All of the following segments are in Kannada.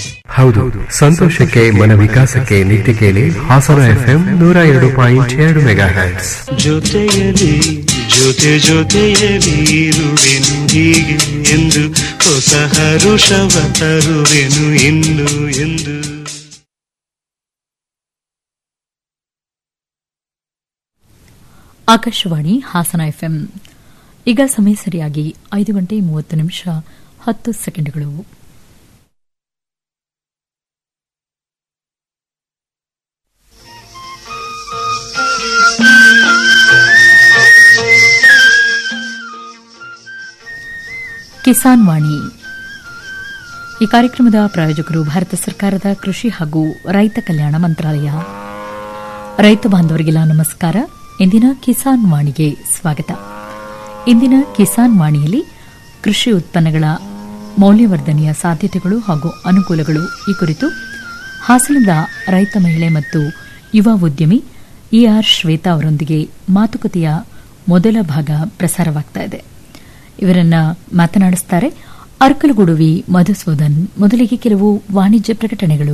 ಹೌದು ಸಂತೋಷಕ್ಕೆ ಮನ ವಿಕಾಸಕ್ಕೆ ನಿತ್ಯ ಕೇಳಿ ಹಾಸನ ಎಫ್ಎಂ ನೂರ ಎರಡು ಪಾಯಿಂಟ್ ಎರಡು ಮೆಗಾ ಹ್ಯಾಟ್ಸ್ ಜೊತೆಯಲಿ ಜೊತೆ ಜೊತೆಯಲಿ ಇರುವೆನು ಹೀಗೆ ಎಂದು ಹೊಸ ಹರುಷವ ತರುವೆನು ಇನ್ನು ಎಂದು ಆಕಾಶವಾಣಿ ಹಾಸನ ಎಫ್ಎಂ ಈಗ ಸಮಯ ಸರಿಯಾಗಿ ಐದು ಗಂಟೆ ಮೂವತ್ತು ನಿಮಿಷ ಹತ್ತು ಸೆಕೆಂಡ್ಗಳು ಕಿಸಾನ್ ವಾಣಿ ಈ ಕಾರ್ಯಕ್ರಮದ ಪ್ರಾಯೋಜಕರು ಭಾರತ ಸರ್ಕಾರದ ಕೃಷಿ ಹಾಗೂ ರೈತ ಕಲ್ಯಾಣ ಮಂತ್ರಾಲಯ ರೈತ ಬಾಂಧವರಿಗೆಲ್ಲ ನಮಸ್ಕಾರ ಇಂದಿನ ಕಿಸಾನ್ ವಾಣಿಗೆ ಸ್ವಾಗತ ಇಂದಿನ ಕಿಸಾನ್ ವಾಣಿಯಲ್ಲಿ ಕೃಷಿ ಉತ್ಪನ್ನಗಳ ಮೌಲ್ಯವರ್ಧನೆಯ ಸಾಧ್ಯತೆಗಳು ಹಾಗೂ ಅನುಕೂಲಗಳು ಈ ಕುರಿತು ಹಾಸನದ ರೈತ ಮಹಿಳೆ ಮತ್ತು ಯುವ ಉದ್ಯಮಿ ಇಆರ್ ಶ್ವೇತಾ ಅವರೊಂದಿಗೆ ಮಾತುಕತೆಯ ಮೊದಲ ಭಾಗ ಪ್ರಸಾರವಾಗ್ತಾ ಇದೆ ಇವರನ್ನ ಮಾತನಾಡಿಸುತ್ತಾರೆ ಅರ್ಕಲಗೂಡುವಿ ಮಧುಸೂದನ್ ಮೊದಲಿಗೆ ಕೆಲವು ವಾಣಿಜ್ಯ ಪ್ರಕಟಣೆಗಳು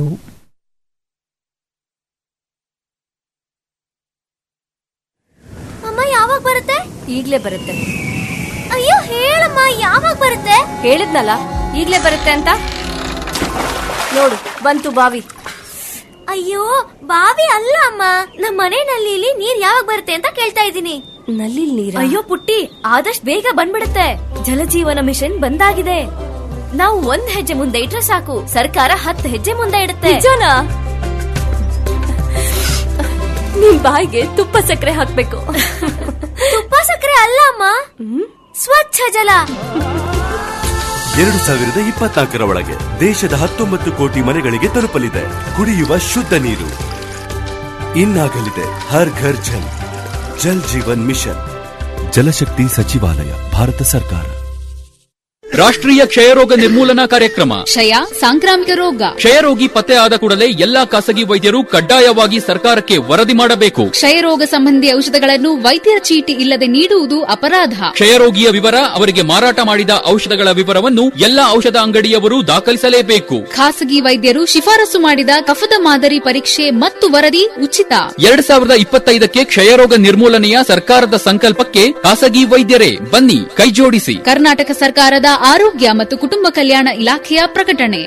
ಅಮ್ಮ ಯಾವಾಗ ಬರುತ್ತೆ ಈಗ್ಲೇ ಬರುತ್ತೆ ಅಯ್ಯೋ ಹೇಳಮ್ಮ ಯಾವಾಗ ಬರುತ್ತೆ ಹೇಳಿದ್ನಲ್ಲ ಈಗ್ಲೇ ಬರುತ್ತೆ ಅಂತ ನೋಡು ಬಂತು ಬಾವಿ ಅಯ್ಯೋ ಬಾವಿ ಅಲ್ಲ ಅಮ್ಮ ನಮ್ಮ ಮನೆ ನಲ್ಲಿಲಿ ನೀರ್ ಯಾವಾಗ ಬರುತ್ತೆ ಅಂತ ಕೇಳ್ತಾ ಇದ್ದೀನಿ ನಲ್ಲಿ ನೀರ ಅಯ್ಯೋ ಪುಟ್ಟಿ ಆದಷ್ಟು ಬೇಗ ಬಂದ್ಬಿಡುತ್ತೆ ಜಲಜೀವನ ಮಿಷನ್ ಬಂದಾಗಿದೆ ನಾವು ಒಂದ್ ಹೆಜ್ಜೆ ಮುಂದೆ ಇಟ್ರೆ ಸಾಕು ಸರ್ಕಾರ ಹತ್ತು ಹೆಜ್ಜೆ ಮುಂದೆ ಇಡುತ್ತೆ ನಿಜನಾ ನಿಮ್ ಬಾಯಿಗೆ ತುಪ್ಪ ಸಕ್ಕರೆ ಹಾಕ್ಬೇಕು ತುಪ್ಪ ಸಕ್ಕರೆ ಅಲ್ಲ ಅಮ್ಮ ಸ್ವಚ್ಛ ಜಲ ಎರಡು ಸಾವಿರದ ಇಪ್ಪತ್ನಾಲ್ಕರ ಒಳಗೆ ದೇಶದ ಹತ್ತೊಂಬತ್ತು ಕೋಟಿ ಮನೆಗಳಿಗೆ ತಲುಪಲಿದೆ ಕುಡಿಯುವ ಶುದ್ಧ ನೀರು ಇನ್ನಾಗಲಿದೆ ಹರ್ ಘರ್ ಜಲ್ ಜಲ್ ಜೀವನ್ ಮಿಷನ್ ಜಲಶಕ್ತಿ ಸಚಿವಾಲಯ ಭಾರತ ಸರ್ಕಾರ ರಾಷ್ಟ್ರೀಯ ಕ್ಷಯರೋಗ ನಿರ್ಮೂಲನಾ ಕಾರ್ಯಕ್ರಮ ಕ್ಷಯ ಸಾಂಕ್ರಾಮಿಕ ರೋಗ ಕ್ಷಯರೋಗಿ ಪತ್ತೆ ಆದ ಕೂಡಲೇ ಎಲ್ಲಾ ಖಾಸಗಿ ವೈದ್ಯರು ಕಡ್ಡಾಯವಾಗಿ ಸರ್ಕಾರಕ್ಕೆ ವರದಿ ಮಾಡಬೇಕು ಕ್ಷಯರೋಗ ಸಂಬಂಧಿ ಔಷಧಗಳನ್ನು ವೈದ್ಯರ ಚೀಟಿ ಇಲ್ಲದೆ ನೀಡುವುದು ಅಪರಾಧ ಕ್ಷಯರೋಗಿಯ ವಿವರ ಅವರಿಗೆ ಮಾರಾಟ ಮಾಡಿದ ಔಷಧಗಳ ವಿವರವನ್ನು ಎಲ್ಲಾ ಔಷಧ ಅಂಗಡಿಯವರು ದಾಖಲಿಸಲೇಬೇಕು ಖಾಸಗಿ ವೈದ್ಯರು ಶಿಫಾರಸು ಮಾಡಿದ ಕಫದ ಮಾದರಿ ಪರೀಕ್ಷೆ ಮತ್ತು ವರದಿ ಉಚಿತ ಎರಡ್ ಸಾವಿರದ ಇಪ್ಪತ್ತೈದಕ್ಕೆ ಕ್ಷಯರೋಗ ನಿರ್ಮೂಲನೆಯ ಸರ್ಕಾರದ ಸಂಕಲ್ಪಕ್ಕೆ ಖಾಸಗಿ ವೈದ್ಯರೇ ಬನ್ನಿ ಕೈಜೋಡಿಸಿ ಕರ್ನಾಟಕ ಸರ್ಕಾರದ ಆರೋಗ್ಯ ಮತ್ತು ಕುಟುಂಬ ಕಲ್ಯಾಣ ಇಲಾಖೆಯ ಪ್ರಕಟಣೆ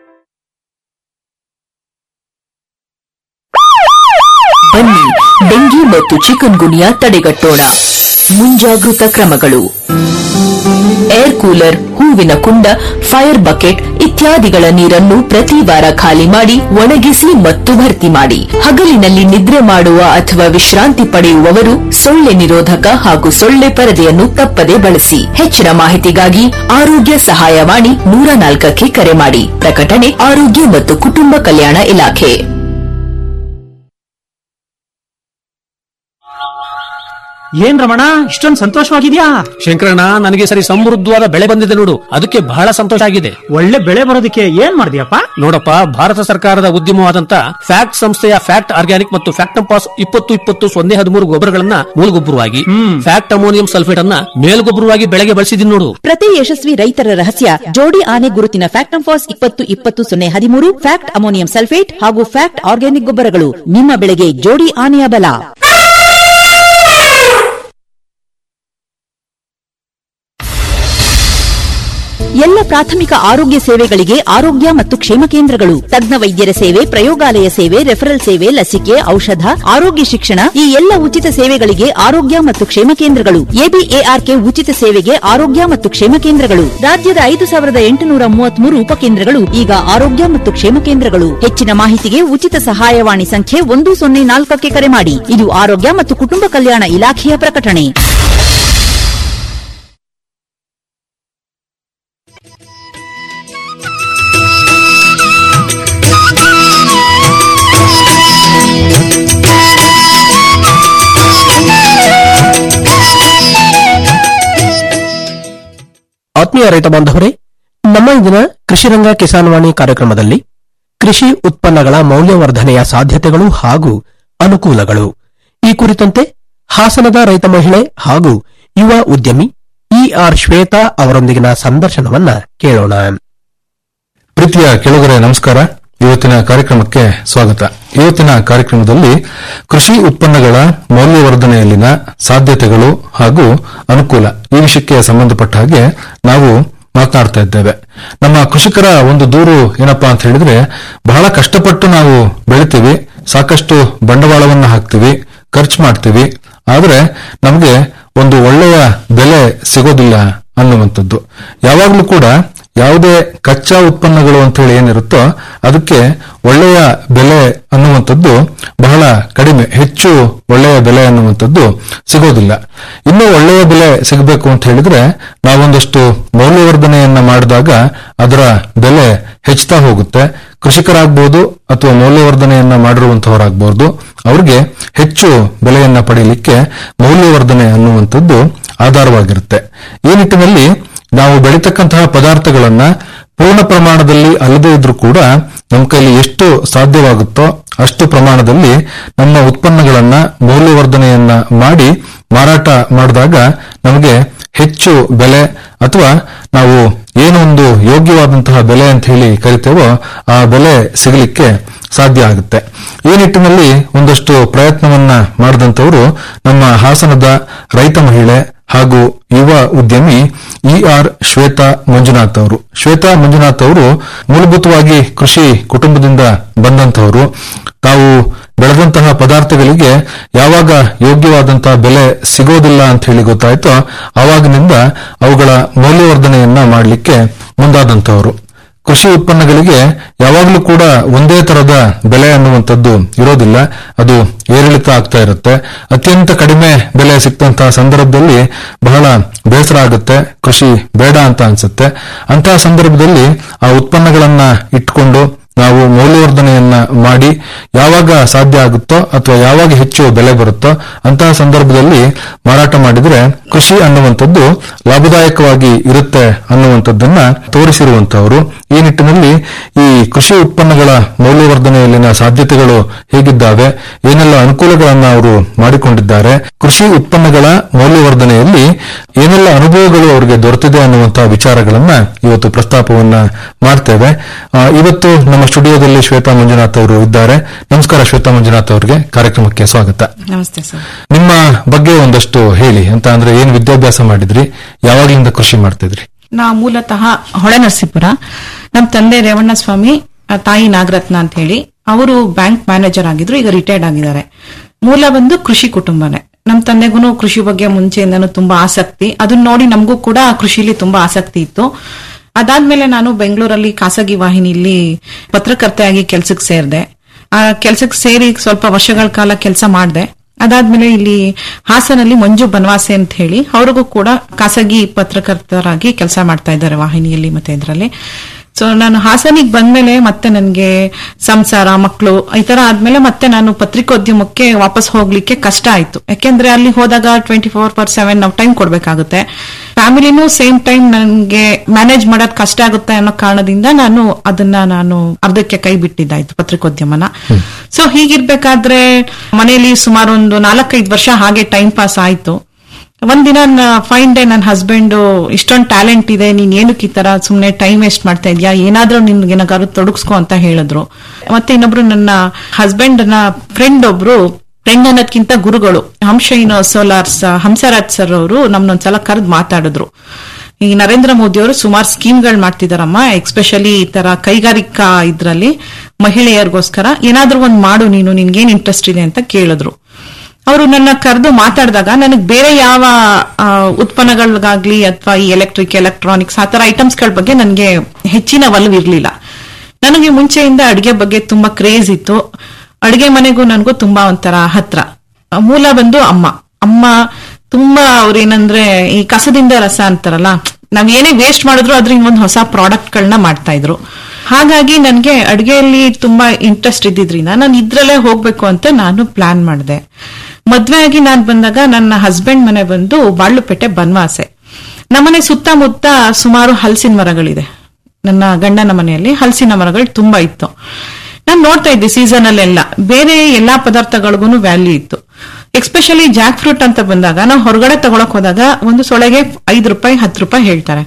ಬನ್ನಿ ಡೆಂಗಿ ಮತ್ತು ಚಿಕನ್ ಗುನಿಯಾ ತಡೆಗಟ್ಟೋಣ ಮುಂಜಾಗೃತ ಕ್ರಮಗಳು ಏರ್ ಕೂಲರ್ ಹೂವಿನ ಕುಂಡ ಫೈರ್ ಬಕೆಟ್ ಇತ್ಯಾದಿಗಳ ನೀರನ್ನು ಪ್ರತಿ ವಾರ ಖಾಲಿ ಮಾಡಿ ಒಣಗಿಸಿ ಮತ್ತು ಭರ್ತಿ ಮಾಡಿ ಹಗಲಿನಲ್ಲಿ ನಿದ್ರೆ ಮಾಡುವ ಅಥವಾ ವಿಶ್ರಾಂತಿ ಪಡೆಯುವವರು ಸೊಳ್ಳೆ ನಿರೋಧಕ ಹಾಗೂ ಸೊಳ್ಳೆ ಪರದೆಯನ್ನು ತಪ್ಪದೆ ಬಳಸಿ ಹೆಚ್ಚಿನ ಮಾಹಿತಿಗಾಗಿ ಆರೋಗ್ಯ ಸಹಾಯವಾಣಿ ನೂರ ನಾಲ್ಕಕ್ಕೆ ಕರೆ ಮಾಡಿ ಪ್ರಕಟಣೆ ಆರೋಗ್ಯ ಮತ್ತು ಕುಟುಂಬ ಕಲ್ಯಾಣ ಇಲಾಖೆ ಏನ್ ರಮಣ ಇಷ್ಟೊಂದು ಸಂತೋಷವಾಗಿದ್ಯಾ ಶಂಕರಣ್ಣ ನನಗೆ ಸರಿ ಸಮೃದ್ಧವಾದ ಬೆಳೆ ಬಂದಿದೆ ನೋಡು ಅದಕ್ಕೆ ಬಹಳ ಸಂತೋಷ ಆಗಿದೆ ಒಳ್ಳೆ ಬೆಳೆ ಬರೋದಕ್ಕೆ ಏನ್ ಮಾಡಿದ್ಯಪ್ಪ ನೋಡಪ್ಪ ಭಾರತ ಸರ್ಕಾರದ ಉದ್ಯಮವಾದಂತ ಫ್ಯಾಕ್ಟ್ ಸಂಸ್ಥೆಯ ಫ್ಯಾಕ್ಟ್ ಆರ್ಗ್ಯಾನಿಕ್ ಮತ್ತು ಫ್ಯಾಕ್ಟಂಪಾಸ್ ಇಪ್ಪತ್ತು ಇಪ್ಪತ್ತು ಸೊನ್ನೆ ಹದಿಮೂರು ಗೊಬ್ಬರಗಳನ್ನ ಮೂಲಗೊಬ್ಬರವಾಗಿ ಫ್ಯಾಕ್ಟ್ ಅಮೋನಿಯಂ ಸಲ್ಫೇಟ್ ಅನ್ನ ಮೇಲ್ಗೊಬ್ಬರವಾಗಿ ಬೆಳೆಗೆ ಬಳಸಿದೀನಿ ನೋಡು ಪ್ರತಿ ಯಶಸ್ವಿ ರೈತರ ರಹಸ್ಯ ಜೋಡಿ ಆನೆ ಗುರುತಿನ ಫ್ಯಾಕ್ಟಂಫಾಸ್ ಇಪ್ಪತ್ತು ಇಪ್ಪತ್ತು ಸೊನ್ನೆ ಹದಿಮೂರು ಫ್ಯಾಕ್ಟ್ ಅಮೋನಿಯಂ ಸಲ್ಫೇಟ್ ಹಾಗೂ ಫ್ಯಾಕ್ಟ್ ಆರ್ಗ್ಯಾನಿಕ್ ಗೊಬ್ಬರಗಳು ನಿಮ್ಮ ಬೆಳೆಗೆ ಜೋಡಿ ಆನೆಯ ಬಲ ಎಲ್ಲ ಪ್ರಾಥಮಿಕ ಆರೋಗ್ಯ ಸೇವೆಗಳಿಗೆ ಆರೋಗ್ಯ ಮತ್ತು ಕ್ಷೇಮ ಕೇಂದ್ರಗಳು ತಜ್ಞ ವೈದ್ಯರ ಸೇವೆ ಪ್ರಯೋಗಾಲಯ ಸೇವೆ ರೆಫರಲ್ ಸೇವೆ ಲಸಿಕೆ ಔಷಧ ಆರೋಗ್ಯ ಶಿಕ್ಷಣ ಈ ಎಲ್ಲ ಉಚಿತ ಸೇವೆಗಳಿಗೆ ಆರೋಗ್ಯ ಮತ್ತು ಕ್ಷೇಮ ಕೇಂದ್ರಗಳು ಎಬಿಎಆರ್ಕೆ ಉಚಿತ ಸೇವೆಗೆ ಆರೋಗ್ಯ ಮತ್ತು ಕ್ಷೇಮ ಕೇಂದ್ರಗಳು ರಾಜ್ಯದ ಐದು ಸಾವಿರದ ಎಂಟುನೂರ ಮೂವತ್ಮೂರು ಉಪಕೇಂದ್ರಗಳು ಈಗ ಆರೋಗ್ಯ ಮತ್ತು ಕ್ಷೇಮ ಕೇಂದ್ರಗಳು ಹೆಚ್ಚಿನ ಮಾಹಿತಿಗೆ ಉಚಿತ ಸಹಾಯವಾಣಿ ಸಂಖ್ಯೆ ಒಂದು ಸೊನ್ನೆ ನಾಲ್ಕಕ್ಕೆ ಕರೆ ಮಾಡಿ ಇದು ಆರೋಗ್ಯ ಮತ್ತು ಕುಟುಂಬ ಕಲ್ಯಾಣ ಇಲಾಖೆಯ ಪ್ರಕಟಣೆ ಆತ್ಮೀಯ ರೈತ ಬಾಂಧವರೇ ನಮ್ಮ ಇಂದಿನ ಕೃಷಿರಂಗ ಕಿಸಾನ್ ವಾಣಿ ಕಾರ್ಯಕ್ರಮದಲ್ಲಿ ಕೃಷಿ ಉತ್ಪನ್ನಗಳ ಮೌಲ್ಯವರ್ಧನೆಯ ಸಾಧ್ಯತೆಗಳು ಹಾಗೂ ಅನುಕೂಲಗಳು ಈ ಕುರಿತಂತೆ ಹಾಸನದ ರೈತ ಮಹಿಳೆ ಹಾಗೂ ಯುವ ಉದ್ಯಮಿ ಇಆರ್ ಶ್ವೇತಾ ಅವರೊಂದಿಗಿನ ಸಂದರ್ಶನವನ್ನ ಕೇಳೋಣ ಪ್ರೀತಿಯ ಕೆಳಗರೆ ನಮಸ್ಕಾರ ಇವತ್ತಿನ ಕಾರ್ಯಕ್ರಮಕ್ಕೆ ಸ್ವಾಗತ ಇವತ್ತಿನ ಕಾರ್ಯಕ್ರಮದಲ್ಲಿ ಕೃಷಿ ಉತ್ಪನ್ನಗಳ ಮೌಲ್ಯವರ್ಧನೆಯಲ್ಲಿನ ಸಾಧ್ಯತೆಗಳು ಹಾಗೂ ಅನುಕೂಲ ಈ ವಿಷಯಕ್ಕೆ ಸಂಬಂಧಪಟ್ಟ ಹಾಗೆ ನಾವು ಮಾತನಾಡ್ತಾ ಇದ್ದೇವೆ ನಮ್ಮ ಕೃಷಿಕರ ಒಂದು ದೂರು ಏನಪ್ಪಾ ಅಂತ ಹೇಳಿದ್ರೆ ಬಹಳ ಕಷ್ಟಪಟ್ಟು ನಾವು ಬೆಳಿತೀವಿ ಸಾಕಷ್ಟು ಬಂಡವಾಳವನ್ನು ಹಾಕ್ತಿವಿ ಖರ್ಚು ಮಾಡ್ತೀವಿ ಆದ್ರೆ ನಮಗೆ ಒಂದು ಒಳ್ಳೆಯ ಬೆಲೆ ಸಿಗೋದಿಲ್ಲ ಅನ್ನುವಂಥದ್ದು ಯಾವಾಗಲೂ ಕೂಡ ಯಾವುದೇ ಕಚ್ಚಾ ಉತ್ಪನ್ನಗಳು ಅಂತ ಹೇಳಿ ಏನಿರುತ್ತೋ ಅದಕ್ಕೆ ಒಳ್ಳೆಯ ಬೆಲೆ ಅನ್ನುವಂಥದ್ದು ಬಹಳ ಕಡಿಮೆ ಹೆಚ್ಚು ಒಳ್ಳೆಯ ಬೆಲೆ ಅನ್ನುವಂಥದ್ದು ಸಿಗೋದಿಲ್ಲ ಇನ್ನೂ ಒಳ್ಳೆಯ ಬೆಲೆ ಸಿಗಬೇಕು ಅಂತ ಹೇಳಿದ್ರೆ ನಾವೊಂದಷ್ಟು ಮೌಲ್ಯವರ್ಧನೆಯನ್ನ ಮಾಡಿದಾಗ ಅದರ ಬೆಲೆ ಹೆಚ್ಚುತ್ತಾ ಹೋಗುತ್ತೆ ಕೃಷಿಕರಾಗ್ಬೋದು ಅಥವಾ ಮೌಲ್ಯವರ್ಧನೆಯನ್ನ ಮಾಡಿರುವಂತಹವರಾಗಬಹುದು ಅವ್ರಿಗೆ ಹೆಚ್ಚು ಬೆಲೆಯನ್ನ ಪಡೆಯಲಿಕ್ಕೆ ಮೌಲ್ಯವರ್ಧನೆ ಅನ್ನುವಂಥದ್ದು ಆಧಾರವಾಗಿರುತ್ತೆ ಈ ನಿಟ್ಟಿನಲ್ಲಿ ನಾವು ಬೆಳೀತಕ್ಕಂತಹ ಪದಾರ್ಥಗಳನ್ನ ಪೂರ್ಣ ಪ್ರಮಾಣದಲ್ಲಿ ಅಲ್ಲದೇ ಇದ್ರೂ ಕೂಡ ನಮ್ಮ ಕೈಲಿ ಎಷ್ಟು ಸಾಧ್ಯವಾಗುತ್ತೋ ಅಷ್ಟು ಪ್ರಮಾಣದಲ್ಲಿ ನಮ್ಮ ಉತ್ಪನ್ನಗಳನ್ನ ಮೌಲ್ಯವರ್ಧನೆಯನ್ನ ಮಾಡಿ ಮಾರಾಟ ಮಾಡಿದಾಗ ನಮಗೆ ಹೆಚ್ಚು ಬೆಲೆ ಅಥವಾ ನಾವು ಏನೊಂದು ಯೋಗ್ಯವಾದಂತಹ ಬೆಲೆ ಅಂತ ಹೇಳಿ ಕರಿತೇವೋ ಆ ಬೆಲೆ ಸಿಗಲಿಕ್ಕೆ ಸಾಧ್ಯ ಆಗುತ್ತೆ ಈ ನಿಟ್ಟಿನಲ್ಲಿ ಒಂದಷ್ಟು ಪ್ರಯತ್ನವನ್ನ ಮಾಡಿದಂತವರು ನಮ್ಮ ಹಾಸನದ ರೈತ ಮಹಿಳೆ ಹಾಗೂ ಯುವ ಉದ್ಯಮಿ ಇ ಆರ್ ಶ್ವೇತಾ ಮಂಜುನಾಥ್ ಅವರು ಶ್ವೇತಾ ಮಂಜುನಾಥ್ ಅವರು ಮೂಲಭೂತವಾಗಿ ಕೃಷಿ ಕುಟುಂಬದಿಂದ ಬಂದಂತವರು ತಾವು ಬೆಳೆದಂತಹ ಪದಾರ್ಥಗಳಿಗೆ ಯಾವಾಗ ಯೋಗ್ಯವಾದಂತಹ ಬೆಲೆ ಸಿಗೋದಿಲ್ಲ ಅಂತ ಹೇಳಿ ಗೊತ್ತಾಯ್ತೋ ಆವಾಗಿನಿಂದ ಅವುಗಳ ಮೌಲ್ಯವರ್ಧನೆಯನ್ನ ಮಾಡಲಿಕ್ಕೆ ಮುಂದಾದಂತವರು ಕೃಷಿ ಉತ್ಪನ್ನಗಳಿಗೆ ಯಾವಾಗಲೂ ಕೂಡ ಒಂದೇ ತರದ ಬೆಲೆ ಅನ್ನುವಂಥದ್ದು ಇರೋದಿಲ್ಲ ಅದು ಏರಿಳಿತ ಆಗ್ತಾ ಇರುತ್ತೆ ಅತ್ಯಂತ ಕಡಿಮೆ ಬೆಲೆ ಸಿಕ್ತಂತಹ ಸಂದರ್ಭದಲ್ಲಿ ಬಹಳ ಬೇಸರ ಆಗುತ್ತೆ ಕೃಷಿ ಬೇಡ ಅಂತ ಅನ್ಸುತ್ತೆ ಅಂತಹ ಸಂದರ್ಭದಲ್ಲಿ ಆ ಉತ್ಪನ್ನಗಳನ್ನ ಇಟ್ಕೊಂಡು ನಾವು ಮೌಲ್ಯವರ್ಧನೆಯನ್ನ ಮಾಡಿ ಯಾವಾಗ ಸಾಧ್ಯ ಆಗುತ್ತೋ ಅಥವಾ ಯಾವಾಗ ಹೆಚ್ಚು ಬೆಲೆ ಬರುತ್ತೋ ಅಂತಹ ಸಂದರ್ಭದಲ್ಲಿ ಮಾರಾಟ ಮಾಡಿದ್ರೆ ಕೃಷಿ ಅನ್ನುವಂಥದ್ದು ಲಾಭದಾಯಕವಾಗಿ ಇರುತ್ತೆ ಅನ್ನುವಂಥದ್ದನ್ನ ತೋರಿಸಿರುವಂತಹವರು ಈ ನಿಟ್ಟಿನಲ್ಲಿ ಈ ಕೃಷಿ ಉತ್ಪನ್ನಗಳ ಮೌಲ್ಯವರ್ಧನೆಯಲ್ಲಿನ ಸಾಧ್ಯತೆಗಳು ಹೇಗಿದ್ದಾವೆ ಏನೆಲ್ಲ ಅನುಕೂಲಗಳನ್ನ ಅವರು ಮಾಡಿಕೊಂಡಿದ್ದಾರೆ ಕೃಷಿ ಉತ್ಪನ್ನಗಳ ಮೌಲ್ಯವರ್ಧನೆಯಲ್ಲಿ ಏನೆಲ್ಲ ಅನುಭವಗಳು ಅವರಿಗೆ ದೊರೆತಿದೆ ಅನ್ನುವಂತಹ ವಿಚಾರಗಳನ್ನ ಇವತ್ತು ಪ್ರಸ್ತಾಪವನ್ನ ಮಾಡ್ತೇವೆ ಆ, ಇವತ್ತು ನಮ್ಮ ಸ್ಟುಡಿಯೋದಲ್ಲಿ ಶ್ವೇತಾ ಮಂಜುನಾಥ್ ಅವರು ಇದ್ದಾರೆ ನಮಸ್ಕಾರ ಶ್ವೇತಾ ಮಂಜುನಾಥ್ ಅವರಿಗೆ ಕಾರ್ಯಕ್ರಮಕ್ಕೆ ಸ್ವಾಗತ ನಮಸ್ತೆ ಸರ್ ನಿಮ್ಮ ಬಗ್ಗೆ ಒಂದಷ್ಟು ಹೇಳಿ ಅಂತ ಅಂದ್ರೆ ಏನ್ ವಿದ್ಯಾಭ್ಯಾಸ ಮಾಡಿದ್ರಿ ಯಾವಾಗ್ಲಿಂದ ಕೃಷಿ ಮಾಡ್ತಿದ್ರಿ ನಾ ಮೂಲತಃ ಹೊಳೆನರಸೀಪುರ ನಮ್ಮ ತಂದೆ ರೇವಣ್ಣ ಸ್ವಾಮಿ ಆ, ತಾಯಿ ನಾಗರತ್ನ ಅಂತ ಹೇಳಿ ಅವರು ಬ್ಯಾಂಕ್ ಮ್ಯಾನೇಜರ್ ಆಗಿದ್ರು ಈಗ ರಿಟೈರ್ಡ್ ಆಗಿದ್ದಾರೆ ಮೂಲ ಬಂದು ಕೃಷಿ ಕುಟುಂಬನೇ ನಮ್ಮ ತಂದೆಗೂ ಕೃಷಿ ಬಗ್ಗೆ ಮುಂಚೆಯಿಂದನೂ ತುಂಬಾ ಆಸಕ್ತಿ ಅದನ್ನ ನೋಡಿ ನಮಗೂ ಕೂಡ ಕೃಷಿಲಿ ತುಂಬಾ ಆಸಕ್ತಿ ಇತ್ತು ಅದಾದ್ಮೇಲೆ ನಾನು ಬೆಂಗಳೂರಲ್ಲಿ ಖಾಸಗಿ ವಾಹಿನಿಲಿ ಪತ್ರಕರ್ತೆಯಾಗಿ ಕೆಲ್ಸಕ್ಕೆ ಸೇರಿದೆ ಆ ಕೆಲ್ಸಕ್ಕೆ ಸೇರಿ ಸ್ವಲ್ಪ ವರ್ಷಗಳ ಕಾಲ ಕೆಲಸ ಮಾಡಿದೆ ಅದಾದ್ಮೇಲೆ ಇಲ್ಲಿ ಹಾಸನಲ್ಲಿ ಮಂಜು ಬನವಾಸೆ ಅಂತ ಹೇಳಿ ಅವ್ರಿಗೂ ಕೂಡ ಖಾಸಗಿ ಪತ್ರಕರ್ತರಾಗಿ ಕೆಲಸ ಮಾಡ್ತಾ ಇದ್ದಾರೆ ವಾಹಿನಿಯಲ್ಲಿ ಮತ್ತೆ ಇದರಲ್ಲಿ ಸೊ ನಾನು ಹಾಸನಿಗೆ ಬಂದ್ಮೇಲೆ ಮತ್ತೆ ನನಗೆ ಸಂಸಾರ ಮಕ್ಕಳು ಈ ತರ ಆದ್ಮೇಲೆ ಮತ್ತೆ ನಾನು ಪತ್ರಿಕೋದ್ಯಮಕ್ಕೆ ವಾಪಸ್ ಹೋಗ್ಲಿಕ್ಕೆ ಕಷ್ಟ ಆಯ್ತು ಯಾಕೆಂದ್ರೆ ಅಲ್ಲಿ ಹೋದಾಗ ಟ್ವೆಂಟಿ ಫೋರ್ ಪರ್ ಸೆವೆನ್ ನಾವು ಟೈಮ್ ಕೊಡ್ಬೇಕಾಗುತ್ತೆ ಫ್ಯಾಮಿಲಿನೂ ಸೇಮ್ ಟೈಮ್ ನನಗೆ ಮ್ಯಾನೇಜ್ ಮಾಡೋದ್ ಕಷ್ಟ ಆಗುತ್ತೆ ಅನ್ನೋ ಕಾರಣದಿಂದ ನಾನು ಅದನ್ನ ನಾನು ಅರ್ಧಕ್ಕೆ ಕೈ ಬಿಟ್ಟಿದ್ದಾಯ್ತು ಪತ್ರಿಕೋದ್ಯಮನ ಸೊ ಹೀಗಿರ್ಬೇಕಾದ್ರೆ ಮನೆಯಲ್ಲಿ ಸುಮಾರು ಒಂದು ನಾಲ್ಕೈದು ವರ್ಷ ಹಾಗೆ ಟೈಮ್ ಪಾಸ್ ಆಯ್ತು ಒಂದಿನ ಫೈನ್ ಡೇ ನನ್ನ ಹಸ್ಬೆಂಡ್ ಇಷ್ಟೊಂದು ಟ್ಯಾಲೆಂಟ್ ಇದೆ ನೀನ್ ಏನಕ್ಕೆ ಈ ತರ ಸುಮ್ನೆ ಟೈಮ್ ವೇಸ್ಟ್ ಮಾಡ್ತಾ ಇದ್ಯಾ ಏನಾದ್ರೂ ನಿನ್ಗೆ ಏನಾದ್ರು ತೊಡಗಿಸ್ಕೊ ಅಂತ ಹೇಳಿದ್ರು ಮತ್ತೆ ಇನ್ನೊಬ್ರು ನನ್ನ ಹಸ್ಬೆಂಡ್ ನ ಫ್ರೆಂಡ್ ಒಬ್ರು ಫ್ರೆಂಡ್ ಅನ್ನೋದ್ಕಿಂತ ಗುರುಗಳು ಹಂಶೈನ ಸೋಲಾರ್ಸ್ ಹಂಸರಾಜ್ ಸರ್ ಅವರು ನಮ್ನೊಂದ್ಸಲ ಕರೆದು ಮಾತಾಡಿದ್ರು ಈ ನರೇಂದ್ರ ಮೋದಿ ಅವರು ಸುಮಾರು ಸ್ಕೀಮ್ಗಳು ಮಾಡ್ತಿದಾರಮ್ಮ ಎಕ್ಸ್ಪೆಷಲಿ ಈ ತರ ಕೈಗಾರಿಕಾ ಇದ್ರಲ್ಲಿ ಮಹಿಳೆಯರಿಗೋಸ್ಕರ ಏನಾದ್ರೂ ಒಂದ್ ಮಾಡು ನೀನು ನಿನ್ಗೇನ್ ಇಂಟ್ರೆಸ್ಟ್ ಇದೆ ಅಂತ ಕೇಳಿದ್ರು ಅವರು ನನ್ನ ಕರೆದು ಮಾತಾಡಿದಾಗ ನನಗೆ ಬೇರೆ ಯಾವ ಆ, ಉತ್ಪನ್ನಗಳಿಗಾಗ್ಲಿ ಅಥವಾ ಈ ಎಲೆಕ್ಟ್ರಿಕ್ ಎಲೆಕ್ಟ್ರಾನಿಕ್ಸ್ ಆ ತರ ಐಟಮ್ಸ್ಗಳ ಬಗ್ಗೆ ನನಗೆ ಹೆಚ್ಚಿನ ಒಲವು ಇರ್ಲಿಲ್ಲ ನನಗೆ ಮುಂಚೆಯಿಂದ ಅಡಿಗೆ ಬಗ್ಗೆ ತುಂಬಾ ಕ್ರೇಜ್ ಇತ್ತು ಅಡಿಗೆ ಮನೆಗೂ ನನಗೂ ತುಂಬಾ ಒಂಥರ ಹತ್ರ ಆ, ಮೂಲ ಬಂದು ಅಮ್ಮ ಅಮ್ಮ ತುಂಬಾ ಅವ್ರೇನಂದ್ರೆ ಈ ಕಸದಿಂದ ರಸ ಅಂತಾರಲ್ಲ ನಾವ್ ಏನೇ ವೇಸ್ಟ್ ಮಾಡಿದ್ರು ಅದ್ರಿಂದ ಒಂದು ಹೊಸ ಪ್ರಾಡಕ್ಟ್ ಗಳನ್ನ ಮಾಡ್ತಾ ಇದ್ರು ಹಾಗಾಗಿ ನನಗೆ ಅಡಿಗೆಯಲ್ಲಿ ತುಂಬಾ ಇಂಟ್ರೆಸ್ಟ್ ಇದ್ದಿದ್ರಿಂದ ನಾನು ಇದ್ರಲ್ಲೇ ಹೋಗ್ಬೇಕು ಅಂತ ನಾನು ಪ್ಲಾನ್ ಮಾಡಿದೆ ಮದ್ವೆ ಆಗಿ ನಾನು ಬಂದಾಗ ನನ್ನ ಹಸ್ಬೆಂಡ್ ಮನೆ ಬಂದು ಬಾಳ್ಲುಪೇಟೆ ಬನ್ವಾಸೆ ನಮ್ಮನೆ ಸುತ್ತಮುತ್ತ ಸುಮಾರು ಹಲಸಿನ ಮರಗಳಿದೆ ನನ್ನ ಗಂಡನ ಮನೆಯಲ್ಲಿ ಹಲಸಿನ ಮರಗಳು ತುಂಬಾ ಇತ್ತು ನಾನು ನೋಡ್ತಾ ಇದ್ದೆ ಸೀಸನ್ ಅಲ್ಲೆಲ್ಲ ಬೇರೆ ಎಲ್ಲಾ ಪದಾರ್ಥಗಳಿಗೂ ವ್ಯಾಲ್ಯೂ ಇತ್ತು ಎಕ್ಸ್ಪೆಷಲಿ ಜಾಕ್ ಫ್ರೂಟ್ ಅಂತ ಬಂದಾಗ ನಾವು ಹೊರಗಡೆ ತಗೊಳಕ್ ಹೋದಾಗ ಒಂದು ಸೊಳೆಗೆ ಐದು ರೂಪಾಯಿ ಹತ್ತು ರೂಪಾಯಿ ಹೇಳ್ತಾರೆ